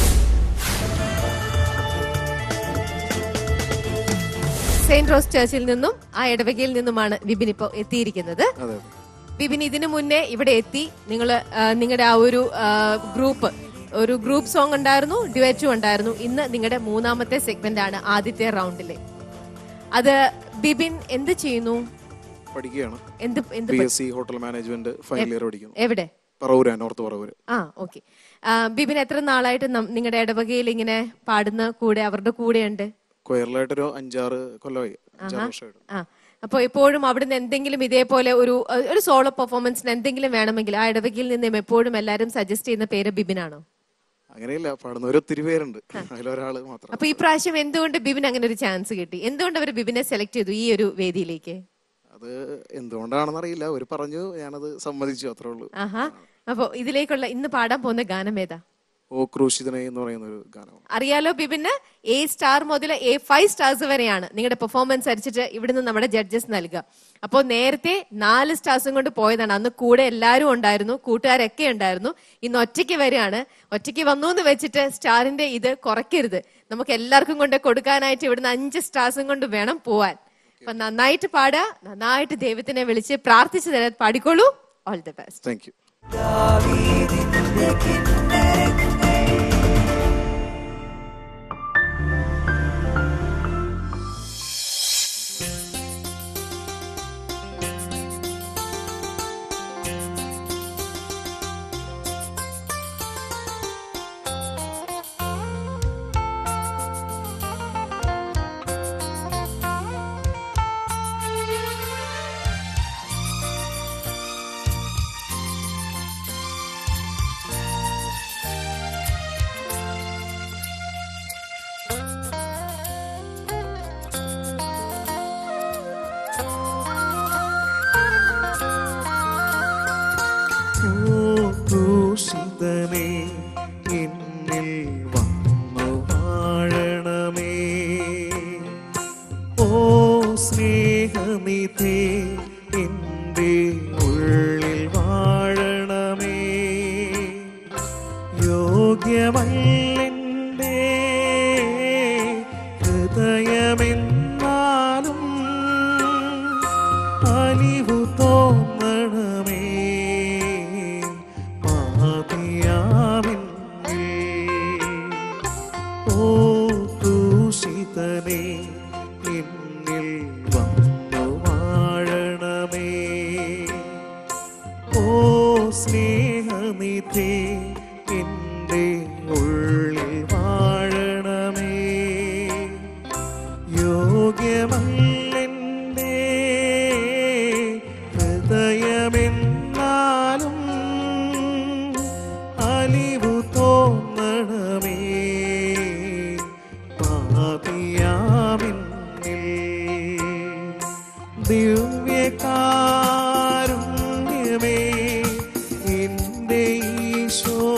സെയിന്റ് റോസ് ചർച്ചിൽ നിന്നും ആ ഇടവകയിൽ നിന്നുമാണ് ബിബിൻ ഇപ്പോൾ എത്തിയിരിക്കുന്നത് അതെ ബിബിൻ ഇതിനു മുന്നേ ഇവിടെ എത്തി നിങ്ങൾ നിങ്ങളുടെ ആ ഒരു ഗ്രൂപ്പ് ഒരു ഗ്രൂപ്പ് സോങ് ഉണ്ടായിരുന്നു ഡ്യുവറ്റും ഉണ്ടായിരുന്നു ഇന്ന് നിങ്ങളുടെ മൂന്നാമത്തെ സെഗ്മെന്റ് ആണ് ആദ്യത്തെ റൗണ്ടിലെ അത് ബിബിൻ എന്ത് ചെയ്യുന്നു പഠിക്കുകയാണ് എന്ത് എന്ത് പി പ- S C hotel management final year പഠിക്കുന്നു എവിടെ പറവൂര നോർത്ത് പറവൂര് ആ ഓക്കെ ബിബിൻ എത്ര നാളായിട്ട് നിങ്ങളുടെ ഇടവകയിൽ ഇങ്ങനെ പാടുന്ന കൂടെ അവരുടെ കൂടെ ഉണ്ട് കൊയറിലായിട്ടൊരു അഞ്ചാറ് കൊല്ലമായി അഞ്ചാറ് ആഹാ. വർഷമായിട്ട് ആ അപ്പോൾ എപ്പോഴും അവിടുന്ന് എന്തെങ്കിലും ഇതേപോലെ ഒരു ഒരു സോളോ പെർഫോമൻസിന് എന്തെങ്കിലും വേണമെങ്കിൽ ആ ഇടവകയിൽ നിന്നും എപ്പോഴും എല്ലാവരും സജസ്റ്റ് ചെയ്യുന്ന പേര് ബിബിനാണോ അങ്ങനെയില്ല പാടുന്നവർ ഒത്തിരി പേരുണ്ട് അതിലൊരാള് മാത്രം അപ്പൊ ഈ പ്രാവശ്യം എന്തുകൊണ്ട് ബിബിൻ അങ്ങനെ ഒരു ചാൻസ് കിട്ടി എന്തുകൊണ്ട് അവർ ബിബിനെ സെലക്ട് ചെയ്തു ഈ ഒരു വേദിയിലേക്ക് അത് എന്തുകൊണ്ടാണെന്ന് അറിയില്ല ഒരു പറഞ്ഞു ഞാനത് സമ്മതിച്ചു അത്രേ ഉള്ളൂ ആഹാ അപ്പൊ ഇതിലേക്കുള്ള ഇന്ന് പാടാൻ പോകുന്ന ഗാനം ഏതാ ഓ ക്രൂശിതനെ എന്ന് പറയുന്ന ഒരു ഗാനമാണ് അറിയാലോ ബിബിന് എ സ്റ്റാർ മുതൽ എ ഫൈവ് സ്റ്റാർസ് വരെയാണ് നിങ്ങളുടെ പെർഫോമൻസ് അടിച്ചിട്ട് ഇവിടുന്ന് നമ്മുടെ ജഡ്ജസ് നൽകുക അപ്പോൾ നേരത്തെ നാല് സ്റ്റാർസും കൊണ്ട് പോയതാണ് അന്ന് കൂടെ എല്ലാവരും ഉണ്ടായിരുന്നു കൂട്ടുകാരൊക്കെ ഉണ്ടായിരുന്നു ഇന്ന് ഒറ്റയ്ക്ക് വരികയാണ് ഒറ്റയ്ക്ക് വന്നു എന്ന് വെച്ചിട്ട് സ്റ്റാറിന്റെ ഇത് കുറയ്ക്കരുത് നമുക്ക് എല്ലാവർക്കും കൊണ്ട് കൊടുക്കാനായിട്ട് ഇവിടുന്ന് അഞ്ച് സ്റ്റാർസും കൊണ്ട് വേണം പോവാൻ അപ്പൊ നന്നായിട്ട് പാടുക നന്നായിട്ട് ദൈവത്തിനെ വിളിച്ച് പ്രാർത്ഥിച്ച് തരാൻ പാടിക്കോളൂ all the best thank you ഓ ക്രൂശിതനെ എന്നിൽ വന്നു വാഴണമേ ഓ സ്നേഹനിധേ എൻ്റെ ഉള്ളിൽ വാഴണമേ യോഗ്യമല്ലെൻ്റെ ഹൃദയമെന്നാലും അലിവു തോന്നണമേ പാപിയാമെന്നിൽ. ഓ ക്രൂശിതനെ എന്നിൽ വന്നു വാഴണമേ ഓ സ്നേഹനിധേ എൻ്റെ ഉള്ളിൽ വാഴണമേ യോഗ്യമല്ലെൻ്റെ ഹൃദയമെന്നാലും അലിവു തോന്നണമേ പാപിയാമെന്നിൽ ദിവ്യകാരുണ്യമേ എൻ്റെ ഈശോ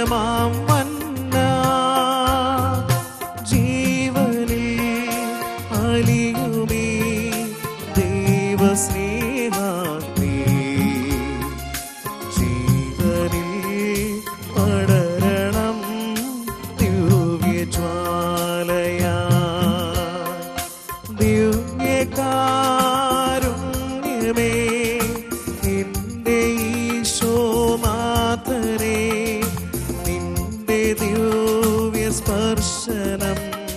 ദിവ്യമാം മന്ന ജീവനിൽ അലിയുമീ ദൈവസ്നേഹാഗ്നി ജീവനിൽ പടരണം ദിവ്യജ്വാലയാ ദിവ്യകാരുണ്യമേ നിന്റെ ഈശോനാഥനെ നിന്റെ ദിവ്യ സ്പർശനം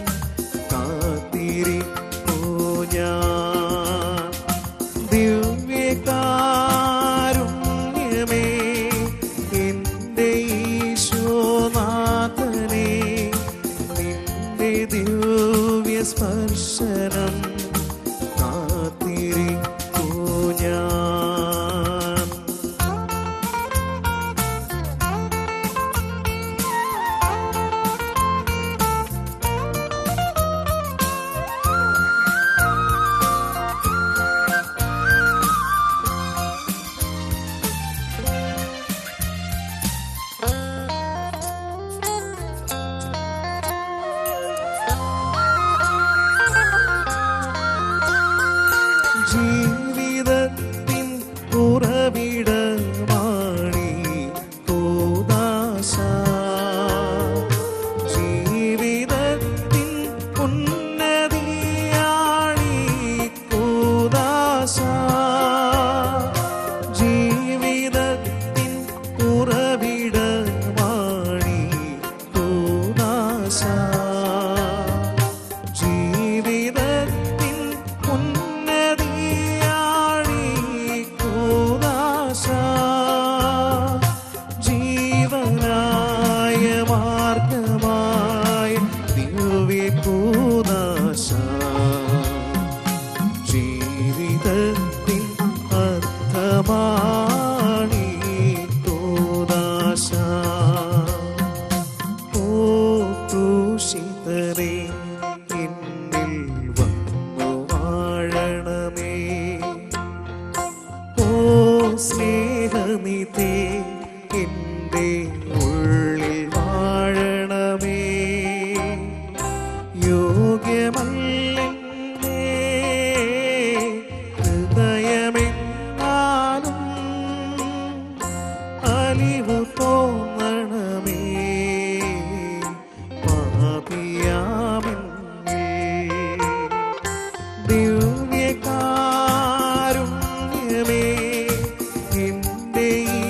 കാത്തിരിപ്പൂ ഞാൻ ദിവ്യകാരുണ്യമേ എന്റെ ഈശോനാഥനെ നിന്റെ ദിവ്യ സ്പർശനം കാത്തിരിപ്പൂ ഞാൻ ജീവിതത്തിൻ ഉറവിടമാണി കൂദാശ ജീവിതത്തിൻ ഉന്നതിയാണി കൂദാശ ജീവിതത്തിൻ ഉറവിടമാണി കൂദാശ ജീവിതത്തിൻ ഉന്നതിയാണി കൂദാശ ജീവനായ മാർഗമായ ദിവ്യ കൂദാശ ജീവിതത്തിൻ അർത്ഥമാണി കൂദാശ ഓ ക്രൂശിതരേ എന്നിൽ വന്നു വാഴണമേ ഓ സ്നേഹനിധേ എൻ്റെ ഉള്ളിൽ വാഴണമേ യോഗ്യമല്ലേ ഹൃദയമെന്നാലും അലിവു തോന്നണമേ പാപിയാമെന്നിൽ ദിവ്യകാരുണ്യമേ നിന്റെ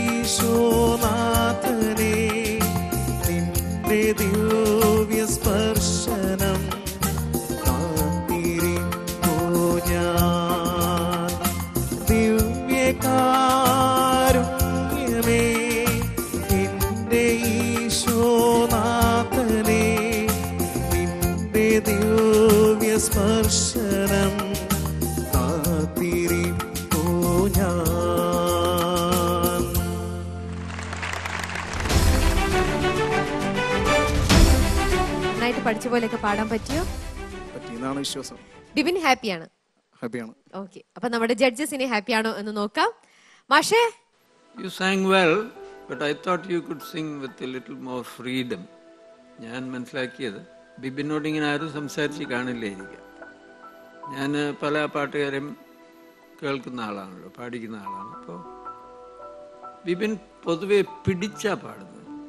ഈശോനാഥനെ നിന്റെ ദിവ്യ സ്പർശനം കാത്തിരിപ്പൂ ഞാൻ ദിവ്യകാരുണ്യമേ നിന്റെ ഈശോനാഥനെ നിന്റെ ദിവ്യ സ്പർശനം കാത്തിരിപ്പൂ ഞാൻ നന്നായിട്ട് പഠിച്ച പോലെയൊക്കെ പാടാൻ പറ്റിയോ പറ്റിയെന്നാണ് വിശ്വാസം ഡിബിൻ ഹാപ്പിയാണ് ഹാപ്പിയാണ് ഓക്കെ അപ്പൊ നമ്മുടെ ജഡ്ജസിനെ ഹാപ്പിയാണോ എന്ന് നോക്കാം മാഷേ You sang well, but I thought you could sing with a little more freedom. ഞാൻ മനസ്സിലാക്കിയത് ബിബിനോട് ഇങ്ങനെ ആരും സംസാരിച്ച് കാണില്ലായിരിക്കാം ഞാൻ പല പാട്ടുകാരും കേൾക്കുന്ന ആളാണല്ലോ പാടിക്കുന്ന ആളാണ് അപ്പോൾ ബിബിൻ പൊതുവെ പിടിച്ചാ പാടുന്നത്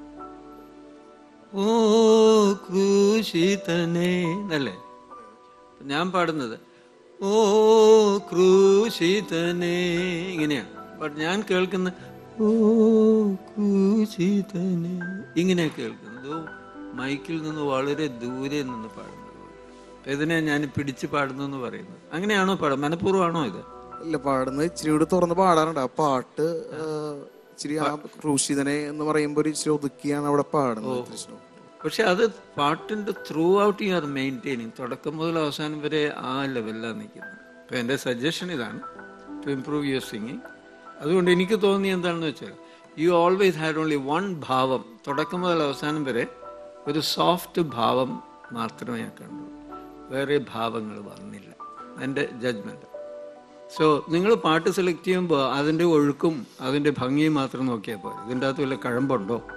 ഓ ക്രൂശിതനേ എന്നല്ലേ ഞാൻ പാടുന്നത് ഓ ക്രൂശിതനേ ഇങ്ങനെയാണ് ബട്ട് ഞാൻ കേൾക്കുന്ന ഓ ക്രൂശിതനേ ഇങ്ങനെയാ കേൾക്കുന്നത് ഓ മൈക്കിൽ നിന്ന് വളരെ ദൂരെ നിന്ന് പാടുന്നത് അപ്പൊ ഇതിനെ ഞാൻ പിടിച്ച് പാടുന്നു എന്ന് പറയുന്നത് അങ്ങനെയാണോ പാടും മനഃപൂർവ്വമാണോ ഇത് ഇല്ല പാടുന്നത് ഇച്ചിരി കൂടി തുറന്ന് പാടാറുണ്ട് ആ പാട്ട് ആ, ഇച്ചിരി ആ ക്രൂശിതനെ എന്ന് പറയുമ്പോൾ ഒരു ഇച്ചിരി ഒതുക്കിയാണ് അവിടെ പാടുന്നത് കൃഷ്ണു പക്ഷെ അത് പാട്ടിന്റെ throughout you are maintaining തുടക്കം മുതൽ അവസാനം വരെ ആ ലെവലിലാണ് നിൽക്കുന്നത് അപ്പൊ എൻ്റെ സജഷൻ ഇതാണ് ടു ഇംപ്രൂവ് യുവർ സിംഗിങ് അതുകൊണ്ട് എനിക്ക് തോന്നി എന്താണെന്ന് വെച്ചാൽ you always had only one ഭാവം തുടക്കം മുതൽ അവസാനം വരെ ഒരു സോഫ്റ്റ് ഭാവം മാത്രമേ ഞാൻ കണ്ടു വേറെ ഭാവങ്ങൾ വന്നില്ല എൻ്റെ ജഡ്ജ്മെൻറ്റ് സോ നിങ്ങൾ പാട്ട് സെലക്ട് ചെയ്യുമ്പോൾ അതിൻ്റെ ഒഴുക്കും അതിൻ്റെ ഭംഗിയും മാത്രം നോക്കിയാൽ പോരെ ഇതിൻ്റെ അകത്ത് വല്ല കഴമ്പുണ്ടോ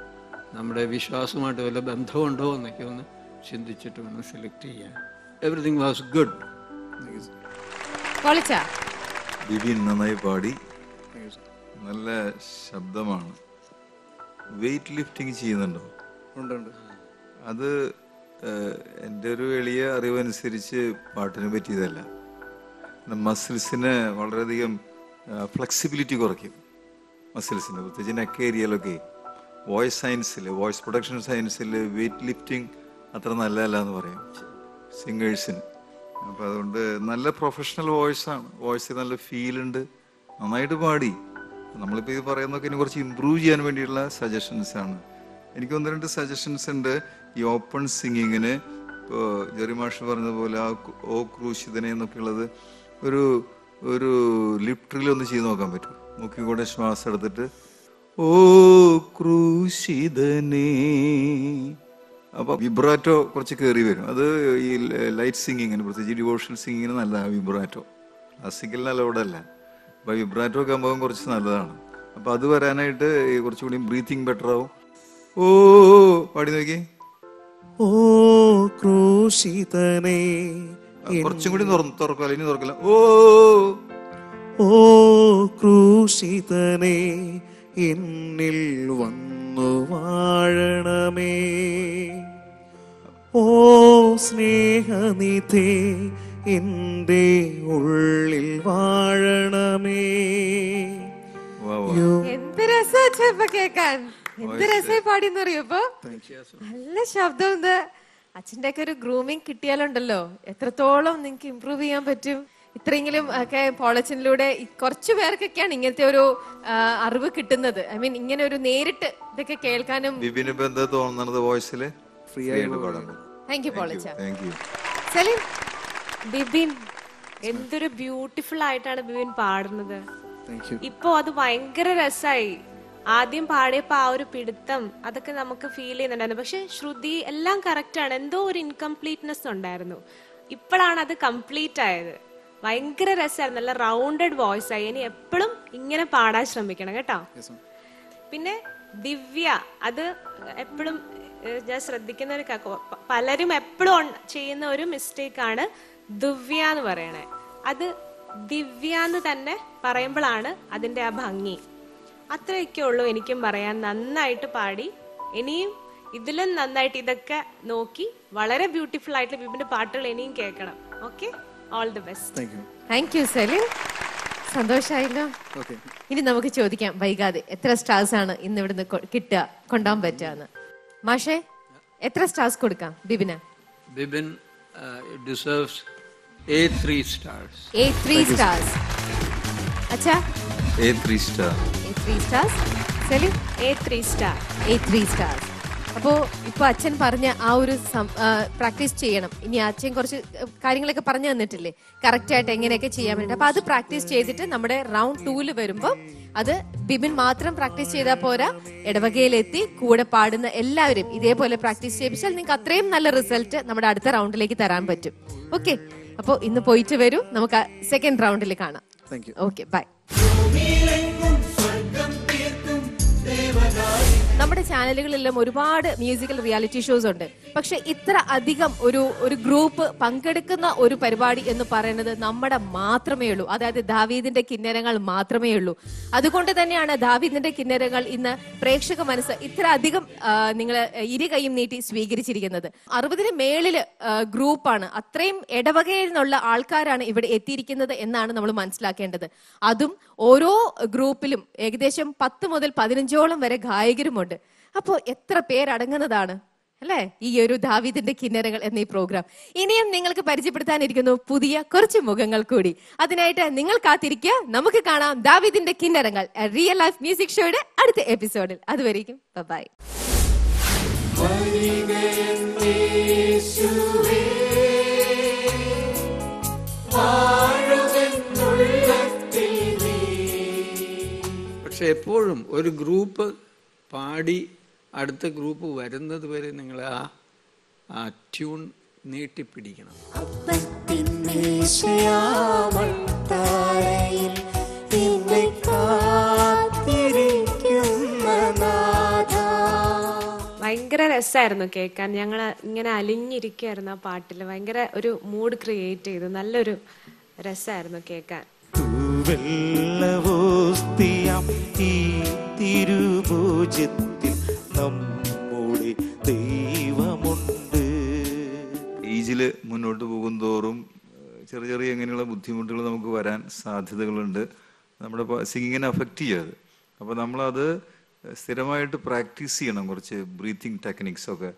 നമ്മുടെ വിശ്വാസമായിട്ട് വല്ല ബന്ധമുണ്ടോ എന്നൊക്കെ ഒന്ന് ചിന്തിച്ചിട്ട് വേണം സെലക്ട് ചെയ്യാൻ എവറിഥിങ് വാസ് ഗുഡ് പൊളിച്ച ബിബിൻ നന്നായി പാടി നല്ല ശബ്ദമാണ് വെയിറ്റ് ലിഫ്റ്റിംഗ് ചെയ്യുന്നുണ്ടോ ഉണ്ട് ഉണ്ട് അത് ഏഹ്, എൻ്റെ ഒരു എളിയ അറിവനുസരിച്ച് പാട്ടിന് പറ്റിയതല്ല മസിൽസിന് വളരെയധികം ഫ്ലെക്സിബിലിറ്റി കുറയ്ക്കും മസിൽസിന് പ്രത്യേകിച്ച് നെക്ക് ഏരിയയിലൊക്കെ വോയിസ് സയൻസിൽ വോയിസ് പ്രൊഡക്ഷൻ സയൻസിൽ വെയിറ്റ് ലിഫ്റ്റിംഗ് അത്ര നല്ലതല്ല എന്ന് പറയും സിംഗേഴ്സിന് അപ്പം അതുകൊണ്ട് നല്ല പ്രൊഫഷണൽ വോയിസ് ആണ് വോയിസിൽ നല്ല ഫീൽ ഉണ്ട് നന്നായിട്ട് പാടി നമ്മളിപ്പോൾ ഇത് പറയുന്നതൊക്കെ ഇനി കുറച്ച് ഇമ്പ്രൂവ് ചെയ്യാൻ വേണ്ടിയിട്ടുള്ള സജഷൻസ് ആണ് എനിക്ക് ഒന്ന് രണ്ട് സജഷൻസ് ഉണ്ട് ഈ ഓപ്പൺ സിംഗിങ്ങിന് ഇപ്പോൾ ജെറി മാഷ് പറഞ്ഞ പോലെ ആ കു- ഓ ക്രൂശിതനെ എന്നൊക്കെ ഉള്ളത് ഒരു ഒരു ലിപ്ട്രിൽ ഒന്ന് ചെയ്ത് നോക്കാൻ പറ്റും മൂക്കി കൂടെ ശ്വാസം എടുത്തിട്ട് ഓ ക്രൂശിതനേ അപ്പൊ വിബ്രാറ്റോ കുറച്ച് കയറി വരും അത് ഈ ലൈറ്റ് സിംഗിങ്ങിന് പ്രത്യേകിച്ച് ഡിവോഷണൽ സിംഗിങ്ങിന് നല്ല വിബ്രാറ്റോ ക്ലാസിക്കലിന് അലൗഡ് അല്ല അപ്പൊ വിബ്രാറ്റോ ഒക്കെ ആകുമ്പോൾ കുറച്ച് നല്ലതാണ് അപ്പൊ അത് വരാനായിട്ട് ഈ കുറച്ചുകൂടി ബ്രീത്തിങ് ബെറ്റർ ആവും ഓ പാടി നോക്കി ഓ ക്രൂശിതനേ കുറച്ചും കൂടി തുറ- തുറക്കാം ഇനി തുറക്കില്ല ഓ ഓ ക്രൂശിതനേ എന്നിൽ വന്നു വാഴണമേ ഓ സ്നേഹനിധേ എൻ്റെ ഉള്ളിൽ വാഴണമേ യോ എന്ത് രസാ ഇപ്പൊ കേക്കാൻ എന്ത് രസമായി പാടിന്ന് അറിയോ ഇപ്പൊ നല്ല ശബ്ദം ഇത് അച്ഛന്റെ ഒക്കെ ഒരു ഗ്രൂമിങ് കിട്ടിയാലുണ്ടല്ലോ എത്രത്തോളം നിങ്ങക്ക് ഇമ്പ്രൂവ് ചെയ്യാൻ പറ്റും ഇത്രയെങ്കിലും ഒക്കെ പോളച്ചിനിലൂടെ കുറച്ചു പേർക്കൊക്കെയാണ് ഇങ്ങനത്തെ ഒരു ആ, അറിവ് കിട്ടുന്നത് ഐ മീൻ ഇങ്ങനെ ഒരു നേരിട്ട് ഇതൊക്കെ കേൾക്കാനും ബിബിന് ഇപ്പൊ എന്താ തോന്നുന്നത് വോയിസിൽ ഫ്രീ ആയിട്ട് പാടാൻ താങ്ക് യു പോളച്ച താങ്ക് യു സലീം ബിബിൻ എന്തൊരു ബ്യൂട്ടിഫുൾ ആയിട്ടാണ് ബിബിൻ പാടുന്നത് താങ്ക് യു ഇപ്പോ അത് ഭയങ്കര രസായി ആദ്യം പാടിയപ്പോ ആ ഒരു പിടുത്തം അതൊക്കെ നമുക്ക് ഫീൽ ചെയ്യുന്നുണ്ടായിരുന്നു പക്ഷെ ശ്രുതി എല്ലാം കറക്റ്റ് ആണ് എന്തോ ഒരു ഇൻകംപ്ലീറ്റ്നെസ് ഉണ്ടായിരുന്നു ഇപ്പോഴാണ് അത് കംപ്ലീറ്റ് ആയത് ഭയങ്കര രസമായിരുന്നു നല്ല റൗണ്ടഡ് വോയിസ് ആയി ഇനി എപ്പോഴും ഇങ്ങനെ പാടാൻ ശ്രമിക്കണം കേട്ടോ പിന്നെ ദിവ്യ അത് എപ്പോഴും ഞാൻ ശ്രദ്ധിക്കുന്ന ഒരു ക- പ- പലരും എപ്പോഴും ചെയ്യുന്ന ഒരു മിസ്റ്റേക്ക് ആണ് ദിവ്യ എന്ന് പറയണേ അത് ദിവ്യ എന്ന് തന്നെ പറയുമ്പോഴാണ് അതിന്റെ ആ ഭംഗി അത്രയൊക്കെ ഉള്ളൂ എനിക്കും പറയാൻ നന്നായിട്ട് പാടി ഇനിയും ഇതിലും നന്നായിട്ട് ഇതൊക്കെ നോക്കി വളരെ ബ്യൂട്ടിഫുൾ ആയിട്ടുള്ള ബിബിന്റെ പാട്ടുകൾ ഇനിയും കേൾക്കണം okay all the best thank you thank you Saleem സന്തോഷായല്ലോ ഓക്കെ ഇനി നമുക്ക് ചോദിക്കാം വൈകാതെ എത്ര സ്റ്റാർസ് ആണ് ഇന്ന് ഇവിടുന്ന് കൊ- കിട്ടുക കൊണ്ടുപോകാൻ പറ്റുക മാഷേ എത്ര സ്റ്റാർസ് കൊടുക്കാം ബിബിന് Bibin deserves A three stars A three stars അച്ഛാ A three star A three stars Saleem A three star A three stars അപ്പോ ഇപ്പൊ അച്ഛൻ പറഞ്ഞ ആ ഒരു പ്രാക്ടീസ് ചെയ്യണം ഇനി അച്ഛൻ കുറച്ച് കാര്യങ്ങളൊക്കെ പറഞ്ഞു തന്നിട്ടില്ലേ കറക്റ്റ് ആയിട്ട് എങ്ങനെയൊക്കെ ചെയ്യാൻ വേണ്ടി അപ്പൊ അത് പ്രാക്ടീസ് ചെയ്തിട്ട് നമ്മുടെ റൗണ്ട് ടൂല് വരുമ്പോൾ അത് ബിബിൻ മാത്രം പ്രാക്ടീസ് ചെയ്താൽ പോരാ ഇടവകയിലെത്തി കൂടെ പാടുന്ന എല്ലാവരും ഇതേപോലെ പ്രാക്ടീസ് ചെയ്യിപ്പിച്ചാൽ നിങ്ങൾക്ക് അത്രയും നല്ല റിസൾട്ട് നമ്മുടെ അടുത്ത റൗണ്ടിലേക്ക് തരാൻ പറ്റും ഓക്കെ അപ്പോൾ ഇന്ന് പോയിട്ട് വരൂ നമുക്ക് സെക്കൻഡ് റൗണ്ടിൽ കാണാം താങ്ക് യു ഓക്കെ ബൈ നമ്മുടെ ചാനലുകളിലെല്ലാം ഒരുപാട് മ്യൂസിക്കൽ റിയാലിറ്റി ഷോസ് ഉണ്ട് പക്ഷെ ഇത്ര അധികം ഒരു ഒരു ഗ്രൂപ്പ് പങ്കെടുക്കുന്ന ഒരു പരിപാടി എന്ന് പറയുന്നത് നമ്മുടെ മാത്രമേ ഉള്ളൂ അതായത് ദാവീദിന്റെ കിന്നരങ്ങൾ മാത്രമേ ഉള്ളൂ അതുകൊണ്ട് തന്നെയാണ് ദാവീദിന്റെ കിന്നരങ്ങൾ ഇന്ന് പ്രേക്ഷക മനസ്സ് ഇത്ര അധികം നിങ്ങൾ ഇരു കൈയും നീട്ടി സ്വീകരിച്ചിരിക്കുന്നത് അറുപതിന് മേളില് ആ, ഗ്രൂപ്പാണ് അത്രയും ഇടവകയിൽ നിന്നുള്ള ആൾക്കാരാണ് ഇവിടെ എത്തിയിരിക്കുന്നത് എന്നാണ് നമ്മൾ മനസ്സിലാക്കേണ്ടത് അതും ഓരോ ഗ്രൂപ്പിലും ഏകദേശം പത്ത് മുതൽ പതിനഞ്ചോളം വരെ ഗായകരുമുണ്ട് അപ്പോൾ എത്ര പേരടങ്ങുന്നതാണ് അല്ലേ ഈ ഒരു ദാവീദിന്റെ കിന്നരകൾ എന്ന ഈ പ്രോഗ്രാം ഇനിയും നിങ്ങൾക്ക് പരിചയപ്പെടുത്താനിരിക്കുന്നു പുതിയ കുറച്ച് മുഖങ്ങൾ കൂടി അതിനായിട്ട് നിങ്ങൾ കാത്തിരിക്കുക നമുക്ക് കാണാം ദാവീദിന്റെ കിന്നരങ്ങൾ റിയൽ ലൈഫ് മ്യൂസിക് ഷോയുടെ അടുത്ത എപ്പിസോഡിൽ അതുവരേക്കും ബൈ പക്ഷെ എപ്പോഴും ഒരു ഗ്രൂപ്പ് പാടി അടുത്ത ഗ്രൂപ്പ് വരുന്നത് വരെ നിങ്ങൾ ആ ആ ട്യൂൺ നീട്ടിപ്പിടിക്കണം മേശയാമത്താരയിൽ എന്നെ കാത്തിരിക്കുന്ന നാഥ ഭയങ്കര രസമായിരുന്നു കേൾക്കാൻ ഞങ്ങൾ ഇങ്ങനെ അലിഞ്ഞിരിക്കുകയായിരുന്നു ആ പാട്ടിൽ ഭയങ്കര ഒരു മൂഡ് ക്രിയേറ്റ് ചെയ്തു നല്ലൊരു രസമായിരുന്നു കേൾക്കാൻ വെള്ളവോസ്തിയാം ഈ തിരുഭോജത്തിൽ നമ്മുടെ ദൈവമുണ്ട് ഏജിൽ മുന്നോട്ട് പോകും തോറും ഏഹ്, ചെറിയ ചെറിയ ഇങ്ങനെയുള്ള ബുദ്ധിമുട്ടുകൾ നമുക്ക് വരാൻ സാധ്യതകളുണ്ട് നമ്മുടെ സിംഗിങ്ങിനെ അഫക്റ്റ് ചെയ്യാതെ അപ്പോൾ നമ്മളത് സ്ഥിരമായിട്ട് പ്രാക്ടീസ് ചെയ്യണം കുറച്ച് ബ്രീത്തിങ് ടെക്നിക്സ് ഒക്കെ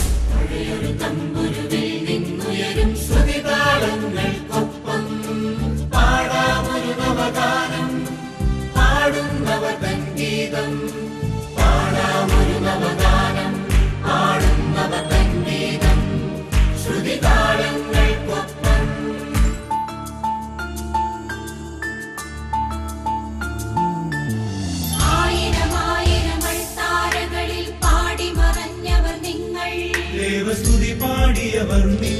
നിന്നുയരും ശ്രുതിതാളങ്ങൾക്കൊപ്പം പാടാമൊരു നവഗാനം പാടുന്നവർ തൻ ഗീതം പാടാമൊരു നവഗാനം പാടുന്നവർ തൻ ഗീതം ശ്രുതിതാളങ്ങൾക്കൊപ്പം ആയിരമായിരം താരകളിൽ പാടി മറഞ്ഞവർ നിങ്ങൾ ദേവസ്തുതി പാടിയവർ നിങ്ങൾ